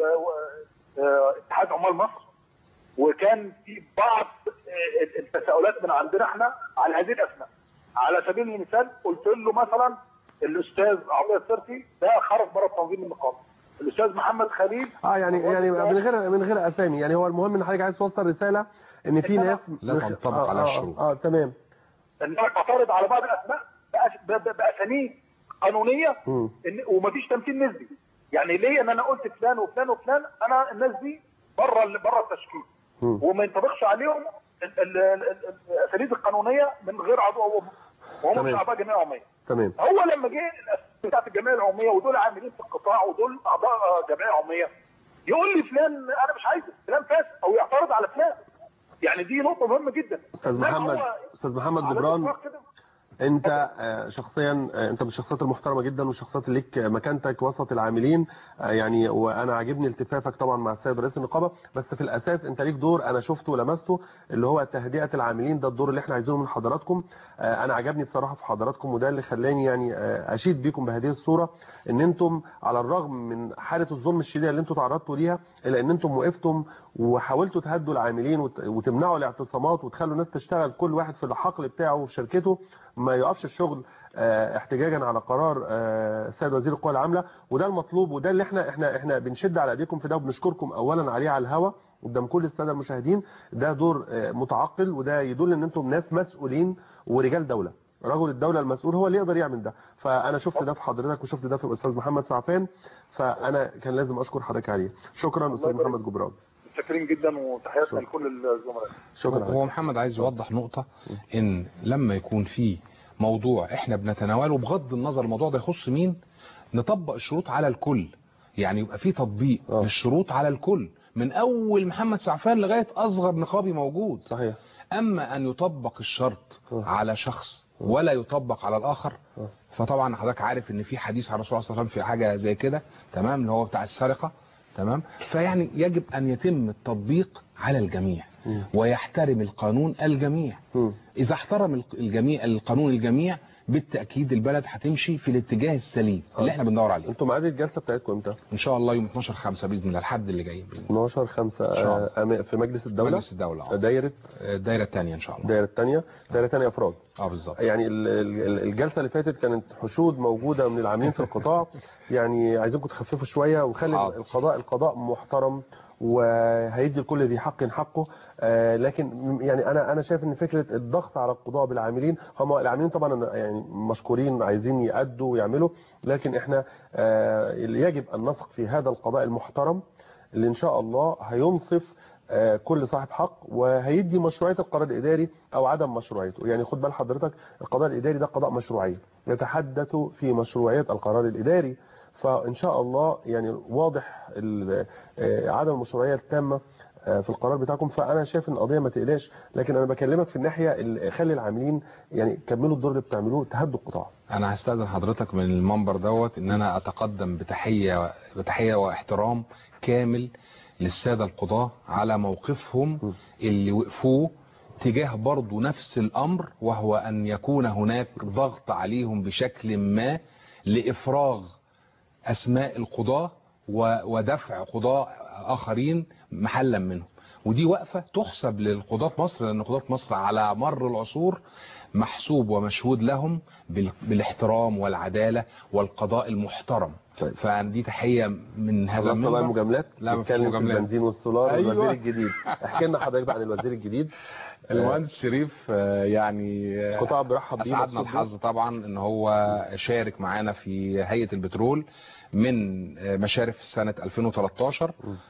آه، اتحاد عمال مصر وكان في بعض آه، التساؤلات من عندنا احنا على هذه الاسماء على سبيل المثال قلت له مثلا الاستاذ عطيه السرسي ده خرج بره تنظيم النقابه الاستاذ محمد خليل اه يعني يعني من غير من غير اسامي يعني هو المهم ان حضرتك عايز توصل رساله ان في ناس لا مش- تنطبق آه على آه الشروط. اه, آه تمام ان انا بعترض على بعض الاسماء بأس- ب- ب- باسانيد قانونيه مم. إن ومفيش تمثيل نسبي يعني ليه ان انا قلت فلان وفلان وفلان انا الناس دي بره ال- بره التشكيل مم. وما ينطبقش عليهم ال- ال- ال- ال- الاساليب القانونيه من غير عضو وهم تمام. مش اعضاء جمعيه عموميه تمام هو لما جه الاسئله بتاعت الجمعيه العموميه ودول عاملين في القطاع ودول اعضاء جمعيه عموميه يقول لي فلان انا مش عايزه فلان فاسد او يعترض على فلان يعني دي نقطه مهمه جدا استاذ لا، محمد هو استاذ محمد على جبران الإطلاق كده. انت آه، شخصيا آه، انت من الشخصيات المحترمه جدا والشخصيات اللي ليك مكانتك وسط العاملين آه، يعني وانا عاجبني التفافك طبعا مع السيد رئيس النقابه بس في الاساس انت ليك دور انا شفته ولمسته اللي هو تهدئه العاملين ده الدور اللي احنا عايزينه من حضراتكم آه، انا عجبني بصراحه في حضراتكم وده اللي خلاني يعني آه، اشيد بيكم بهذه الصوره ان انتم على الرغم من حاله الظلم الشديده اللي انتم تعرضتوا ليها الا ان انتم وقفتم وحاولتوا تهدوا العاملين وت- وتمنعوا الاعتصامات وتخلوا الناس تشتغل كل واحد في الحقل بتاعه وفي شركته ما يقفش الشغل آه، احتجاجا على قرار آه، السيد وزير القوى العامله وده المطلوب وده اللي احنا احنا احنا بنشد على ايديكم في ده وبنشكركم اولا عليه على الهوا قدام كل الساده المشاهدين ده دور آه، متعقل وده يدل ان انتم ناس مسؤولين ورجال دوله رجل الدوله المسؤول هو اللي يقدر يعمل ده فانا شفت ده في حضرتك وشفت ده في الاستاذ محمد سعفان فانا كان لازم اشكر حضرتك عليه شكرا استاذ يبارك. محمد جبران متشكرين جدا وتحياتنا لكل الزملاء شكرا هو محمد عايز يوضح نقطة ان لما يكون في موضوع احنا بنتناوله بغض النظر الموضوع ده يخص مين نطبق الشروط على الكل يعني يبقى في تطبيق للشروط على الكل من اول محمد سعفان لغاية اصغر نقابي موجود صحيح اما ان يطبق الشرط على شخص ولا يطبق على الاخر فطبعا حضرتك عارف ان في حديث عن الرسول صلى الله عليه وسلم في حاجة زي كده تمام اللي هو بتاع السرقة تمام فيعني يجب ان يتم التطبيق على الجميع ويحترم القانون الجميع اذا احترم الجميع القانون الجميع بالتاكيد البلد هتمشي في الاتجاه السليم اللي احنا بندور عليه انتوا ميعاد الجلسه بتاعتكم امتى ان شاء الله يوم 12 5 باذن الله الحد اللي جاي 12 5 إن شاء الله. في مجلس الدوله مجلس الدوله آه. دايره الدايره الثانيه ان شاء الله الدايره الثانيه دايره ثانيه افراد اه بالظبط يعني ال- ال- الجلسه اللي فاتت كانت حشود موجوده من العاملين في القطاع يعني عايزينكم تخففوا شويه وخلي حاضر. القضاء القضاء محترم وهيدي لكل ذي حق حقه آه، لكن م- يعني انا انا شايف ان فكره الضغط على القضاء بالعاملين هم العاملين طبعا يعني مشكورين عايزين يأدوا ويعملوا لكن احنا آه، اللي يجب ان نثق في هذا القضاء المحترم اللي ان شاء الله هينصف آه، كل صاحب حق وهيدي مشروعيه القرار الاداري او عدم مشروعيته يعني خد بال حضرتك القضاء الاداري ده قضاء مشروعيه يتحدث في مشروعيه القرار الاداري فان شاء الله يعني واضح ال- آه، عدم المشروعيه التامه آه، في القرار بتاعكم فانا شايف ان القضيه ما تقلقش لكن انا بكلمك في الناحيه اللي خلي العاملين يعني كملوا الدور اللي بتعملوه تهدوا القطاع انا هستاذن حضرتك من المنبر دوت ان انا اتقدم بتحيه بتحيه واحترام كامل للساده القضاه على موقفهم اللي وقفوه تجاه برضو نفس الامر وهو ان يكون هناك ضغط عليهم بشكل ما لافراغ اسماء القضاه و- ودفع قضاه اخرين محلا منهم ودي وقفه تحسب للقضاه مصر لان قضاه مصر على مر العصور محسوب ومشهود لهم بال- بالاحترام والعداله والقضاء المحترم فدي تحيه من هذا خلصنا بقى المنبر المجاملات لا مفيش نتكلم في مجاملات البنزين والسولار أيوة. والوزير الجديد احكي لنا حضرتك بقى عن الوزير الجديد المهندس شريف آه، يعني آه، قطاع برحب بيه اسعدنا مبسوط بيه. الحظ طبعا ان هو شارك معانا في هيئه البترول من آه، مشارف سنه 2013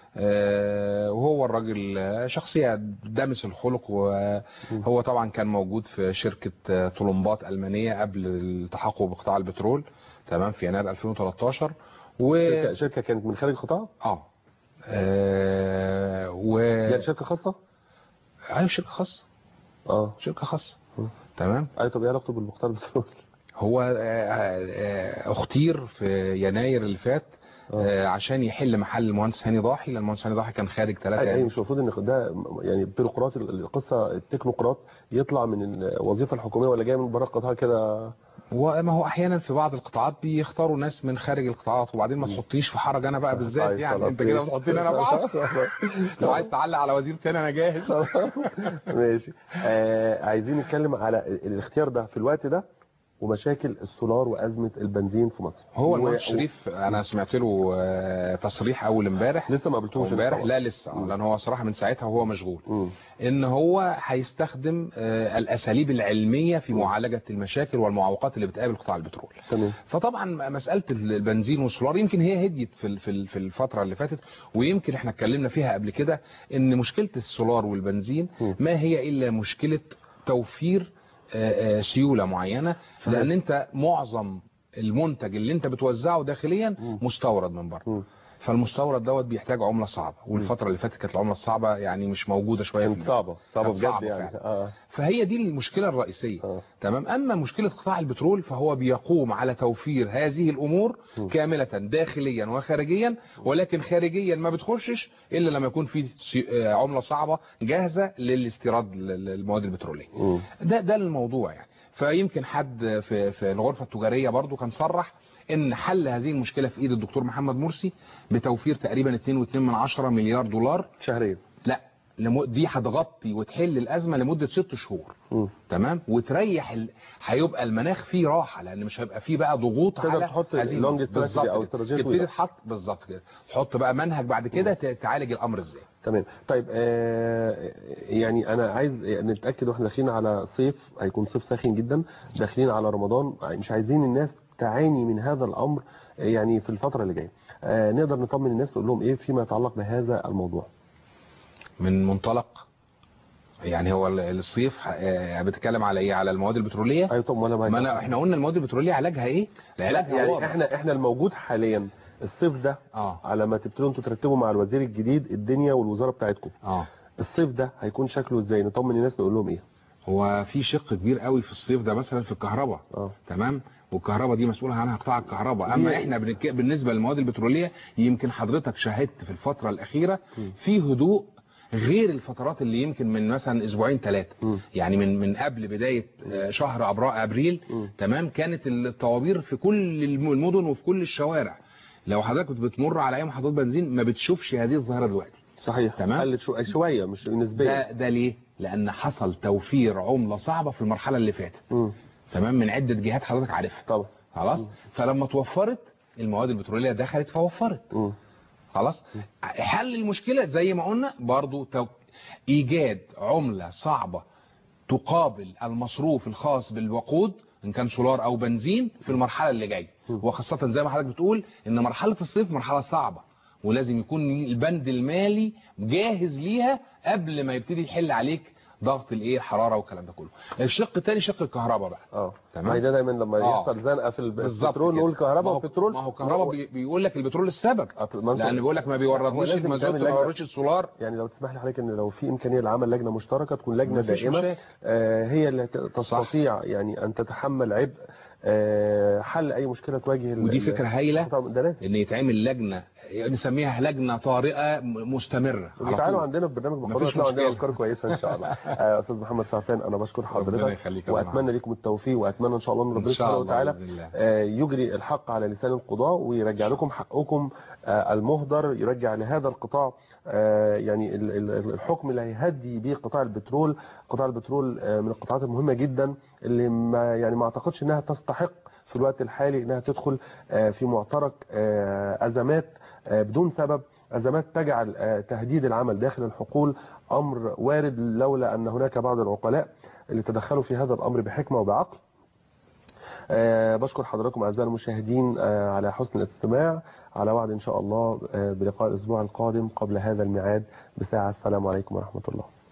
آه، وهو الراجل آه، شخصيه دامس الخلق وهو طبعا كان موجود في شركه آه، طلمبات المانيه قبل التحقه بقطاع البترول تمام في يناير 2013 و شركه شركه كانت من خارج القطاع اه آه، و يعني شركه خاصه ايوه شركه خاصه اه شركه خاصه تمام ايوه طب ايه علاقته بالمختار بترول هو آه، آه، اختير في يناير اللي فات آه، عشان يحل محل المهندس هاني ضاحي لان المهندس هاني ضاحي كان خارج ثلاثة اي يعني مش المفروض ان ده يعني بيروقراط القصه التكنوقراط يطلع من الوظيفه الحكوميه ولا جاي من بره القطاع كده وما هو احيانا في بعض القطاعات بيختاروا ناس من خارج القطاعات وبعدين ما تحطنيش في حرج انا بقى بالذات طيب، يعني خلاص، انت كده ماشي. بتحطني انا بقى لو عايز تعلق على وزير تاني انا جاهز ماشي آه عايزين نتكلم على ال- الاختيار ده في الوقت ده ومشاكل السولار وازمه البنزين في مصر هو و- المهندس شريف انا سمعت له آه، تصريح اول امبارح لسه ما قابلتوش امبارح طبعا. لا لسه آه، لان هو صراحه من ساعتها وهو مشغول ان هو هيستخدم آه، الاساليب العلميه في معالجه المشاكل والمعوقات اللي بتقابل قطاع البترول تمام فطبعا مساله البنزين والسولار يمكن هي هديت في ال- في ال- في الفتره اللي فاتت ويمكن احنا اتكلمنا فيها قبل كده ان مشكله السولار والبنزين ما هي الا مشكله توفير آه، آه، سيوله معينه لان انت معظم المنتج اللي انت بتوزعه داخليا مستورد من بره فالمستورد دوت بيحتاج عمله صعبه والفتره اللي فاتت كانت العمله الصعبه يعني مش موجوده شويه في صعبه صعبه كانت بجد يعني فعلا. اه فهي دي المشكله الرئيسيه تمام اما مشكله قطاع البترول فهو بيقوم على توفير هذه الامور كامله داخليا وخارجيا ولكن خارجيا ما بتخشش الا لما يكون في سي- آه، عمله صعبه جاهزه للاستيراد لل- للمواد البتروليه ده ده الموضوع يعني فيمكن حد في في الغرفه التجاريه برضو كان صرح ان حل هذه المشكله في ايد الدكتور محمد مرسي بتوفير تقريبا 2.2 من عشرة مليار دولار شهريا لا لم... دي هتغطي وتحل الازمه لمده ست شهور مم. تمام وتريح ال... هيبقى المناخ فيه راحه لان مش هيبقى فيه بقى ضغوط تقدر على تحط هذه long النقطة. strategy بالظبط أو كده. استراتيجية تبتدي طويلة. تحط بالظبط كده تحط بقى منهج بعد كده ت- تعالج الامر ازاي تمام طيب آه يعني انا عايز نتاكد واحنا داخلين على صيف هيكون صيف ساخن جدا داخلين على رمضان مش عايزين الناس تعاني من هذا الامر آه، يعني في الفتره اللي جايه آه نقدر نطمن الناس نقول لهم ايه فيما يتعلق بهذا الموضوع من منطلق يعني هو ال- الصيف آه، بتتكلم على ايه على المواد البتروليه ايوه طب وانا ما أنا احنا قلنا المواد البتروليه علاجها ايه علاجها يعني واضح. احنا احنا الموجود حاليا الصيف ده اه على ما تبتدوا انتوا ترتبوا مع الوزير الجديد الدنيا والوزاره بتاعتكم اه الصيف ده هيكون شكله ازاي نطمن الناس نقول لهم ايه هو في شق كبير قوي في الصيف ده مثلا في الكهرباء اه تمام والكهرباء دي مسؤول عنها قطاع الكهرباء اما دي- احنا بنك- بالنسبه للمواد البتروليه يمكن حضرتك شاهدت في الفتره الاخيره في هدوء غير الفترات اللي يمكن من مثلا اسبوعين ثلاثه يعني من من قبل بدايه آه، شهر أبرا- ابريل تمام كانت الطوابير في كل الم- المدن وفي كل الشوارع لو حضرتك كنت بتمر على اي محطات بنزين ما بتشوفش هذه الظاهره دلوقتي صحيح تمام قلت شو- شويه مش نسبيا ده ده ليه لان حصل توفير عمله صعبه في المرحله اللي فاتت مم. تمام من عده جهات حضرتك عارفها طبعا خلاص فلما توفرت المواد البتروليه دخلت فوفرت مم. خلاص حل المشكله زي ما قلنا برضو تو... ايجاد عمله صعبه تقابل المصروف الخاص بالوقود ان كان سولار او بنزين في المرحله اللي جايه وخاصه زي ما حضرتك بتقول ان مرحله الصيف مرحله صعبه ولازم يكون البند المالي جاهز ليها قبل ما يبتدي يحل عليك ضغط الايه الحراره والكلام ده كله الشق الثاني شق الكهرباء بقى اه تمام. ما هي ده دايما لما آه. يحصل زنقه في الب- بالظبط البترول كده. نقول ما كهرباء هو- وبترول ما هو كهرباء بي- بيقول لك البترول السبب ما أنت- لان بيقول لك ما هو بيوردنيش لازم المازوت تعمل ما لجنة. بيوردش السولار يعني لو تسمح لي حضرتك ان لو في امكانيه لعمل لجنه مشتركه تكون لجنه مفيش دائمه مشاكل. آه هي اللي ت- تستطيع يعني ان تتحمل عبء آه حل اي مشكله تواجه ال- ودي ال- فكره هايله طبعا ده لازم ان يتعمل لجنه نسميها لجنه طارئه م- مستمره على تعالوا طول. عندنا في برنامج محاضرات مفيش هتلاقوا عندنا مشكلة. افكار كويسه ان شاء الله آه، استاذ محمد سعفان انا بشكر ربنا حضرتك يخليك يا أبو واتمنى لكم التوفيق واتمنى ان شاء الله من إن ربنا شاء سبحانه الله وتعالى بإذن الله. آه، يجري الحق على لسان القضاء ويرجع لكم حقكم آه، المهدر يرجع لهذا القطاع آه، يعني ال- ال- الحكم اللي هيهدي به قطاع البترول قطاع البترول آه، من القطاعات المهمه جدا اللي ما يعني ما اعتقدش انها تستحق في الوقت الحالي انها تدخل آه، في معترك آه، ازمات آه، بدون سبب ازمات تجعل آه، تهديد العمل داخل الحقول امر وارد لولا ان هناك بعض العقلاء اللي تدخلوا في هذا الامر بحكمه وبعقل آه، بشكر حضراتكم اعزائي المشاهدين آه، على حسن الاستماع على وعد ان شاء الله آه، بلقاء الاسبوع القادم قبل هذا الميعاد بساعه السلام عليكم ورحمه الله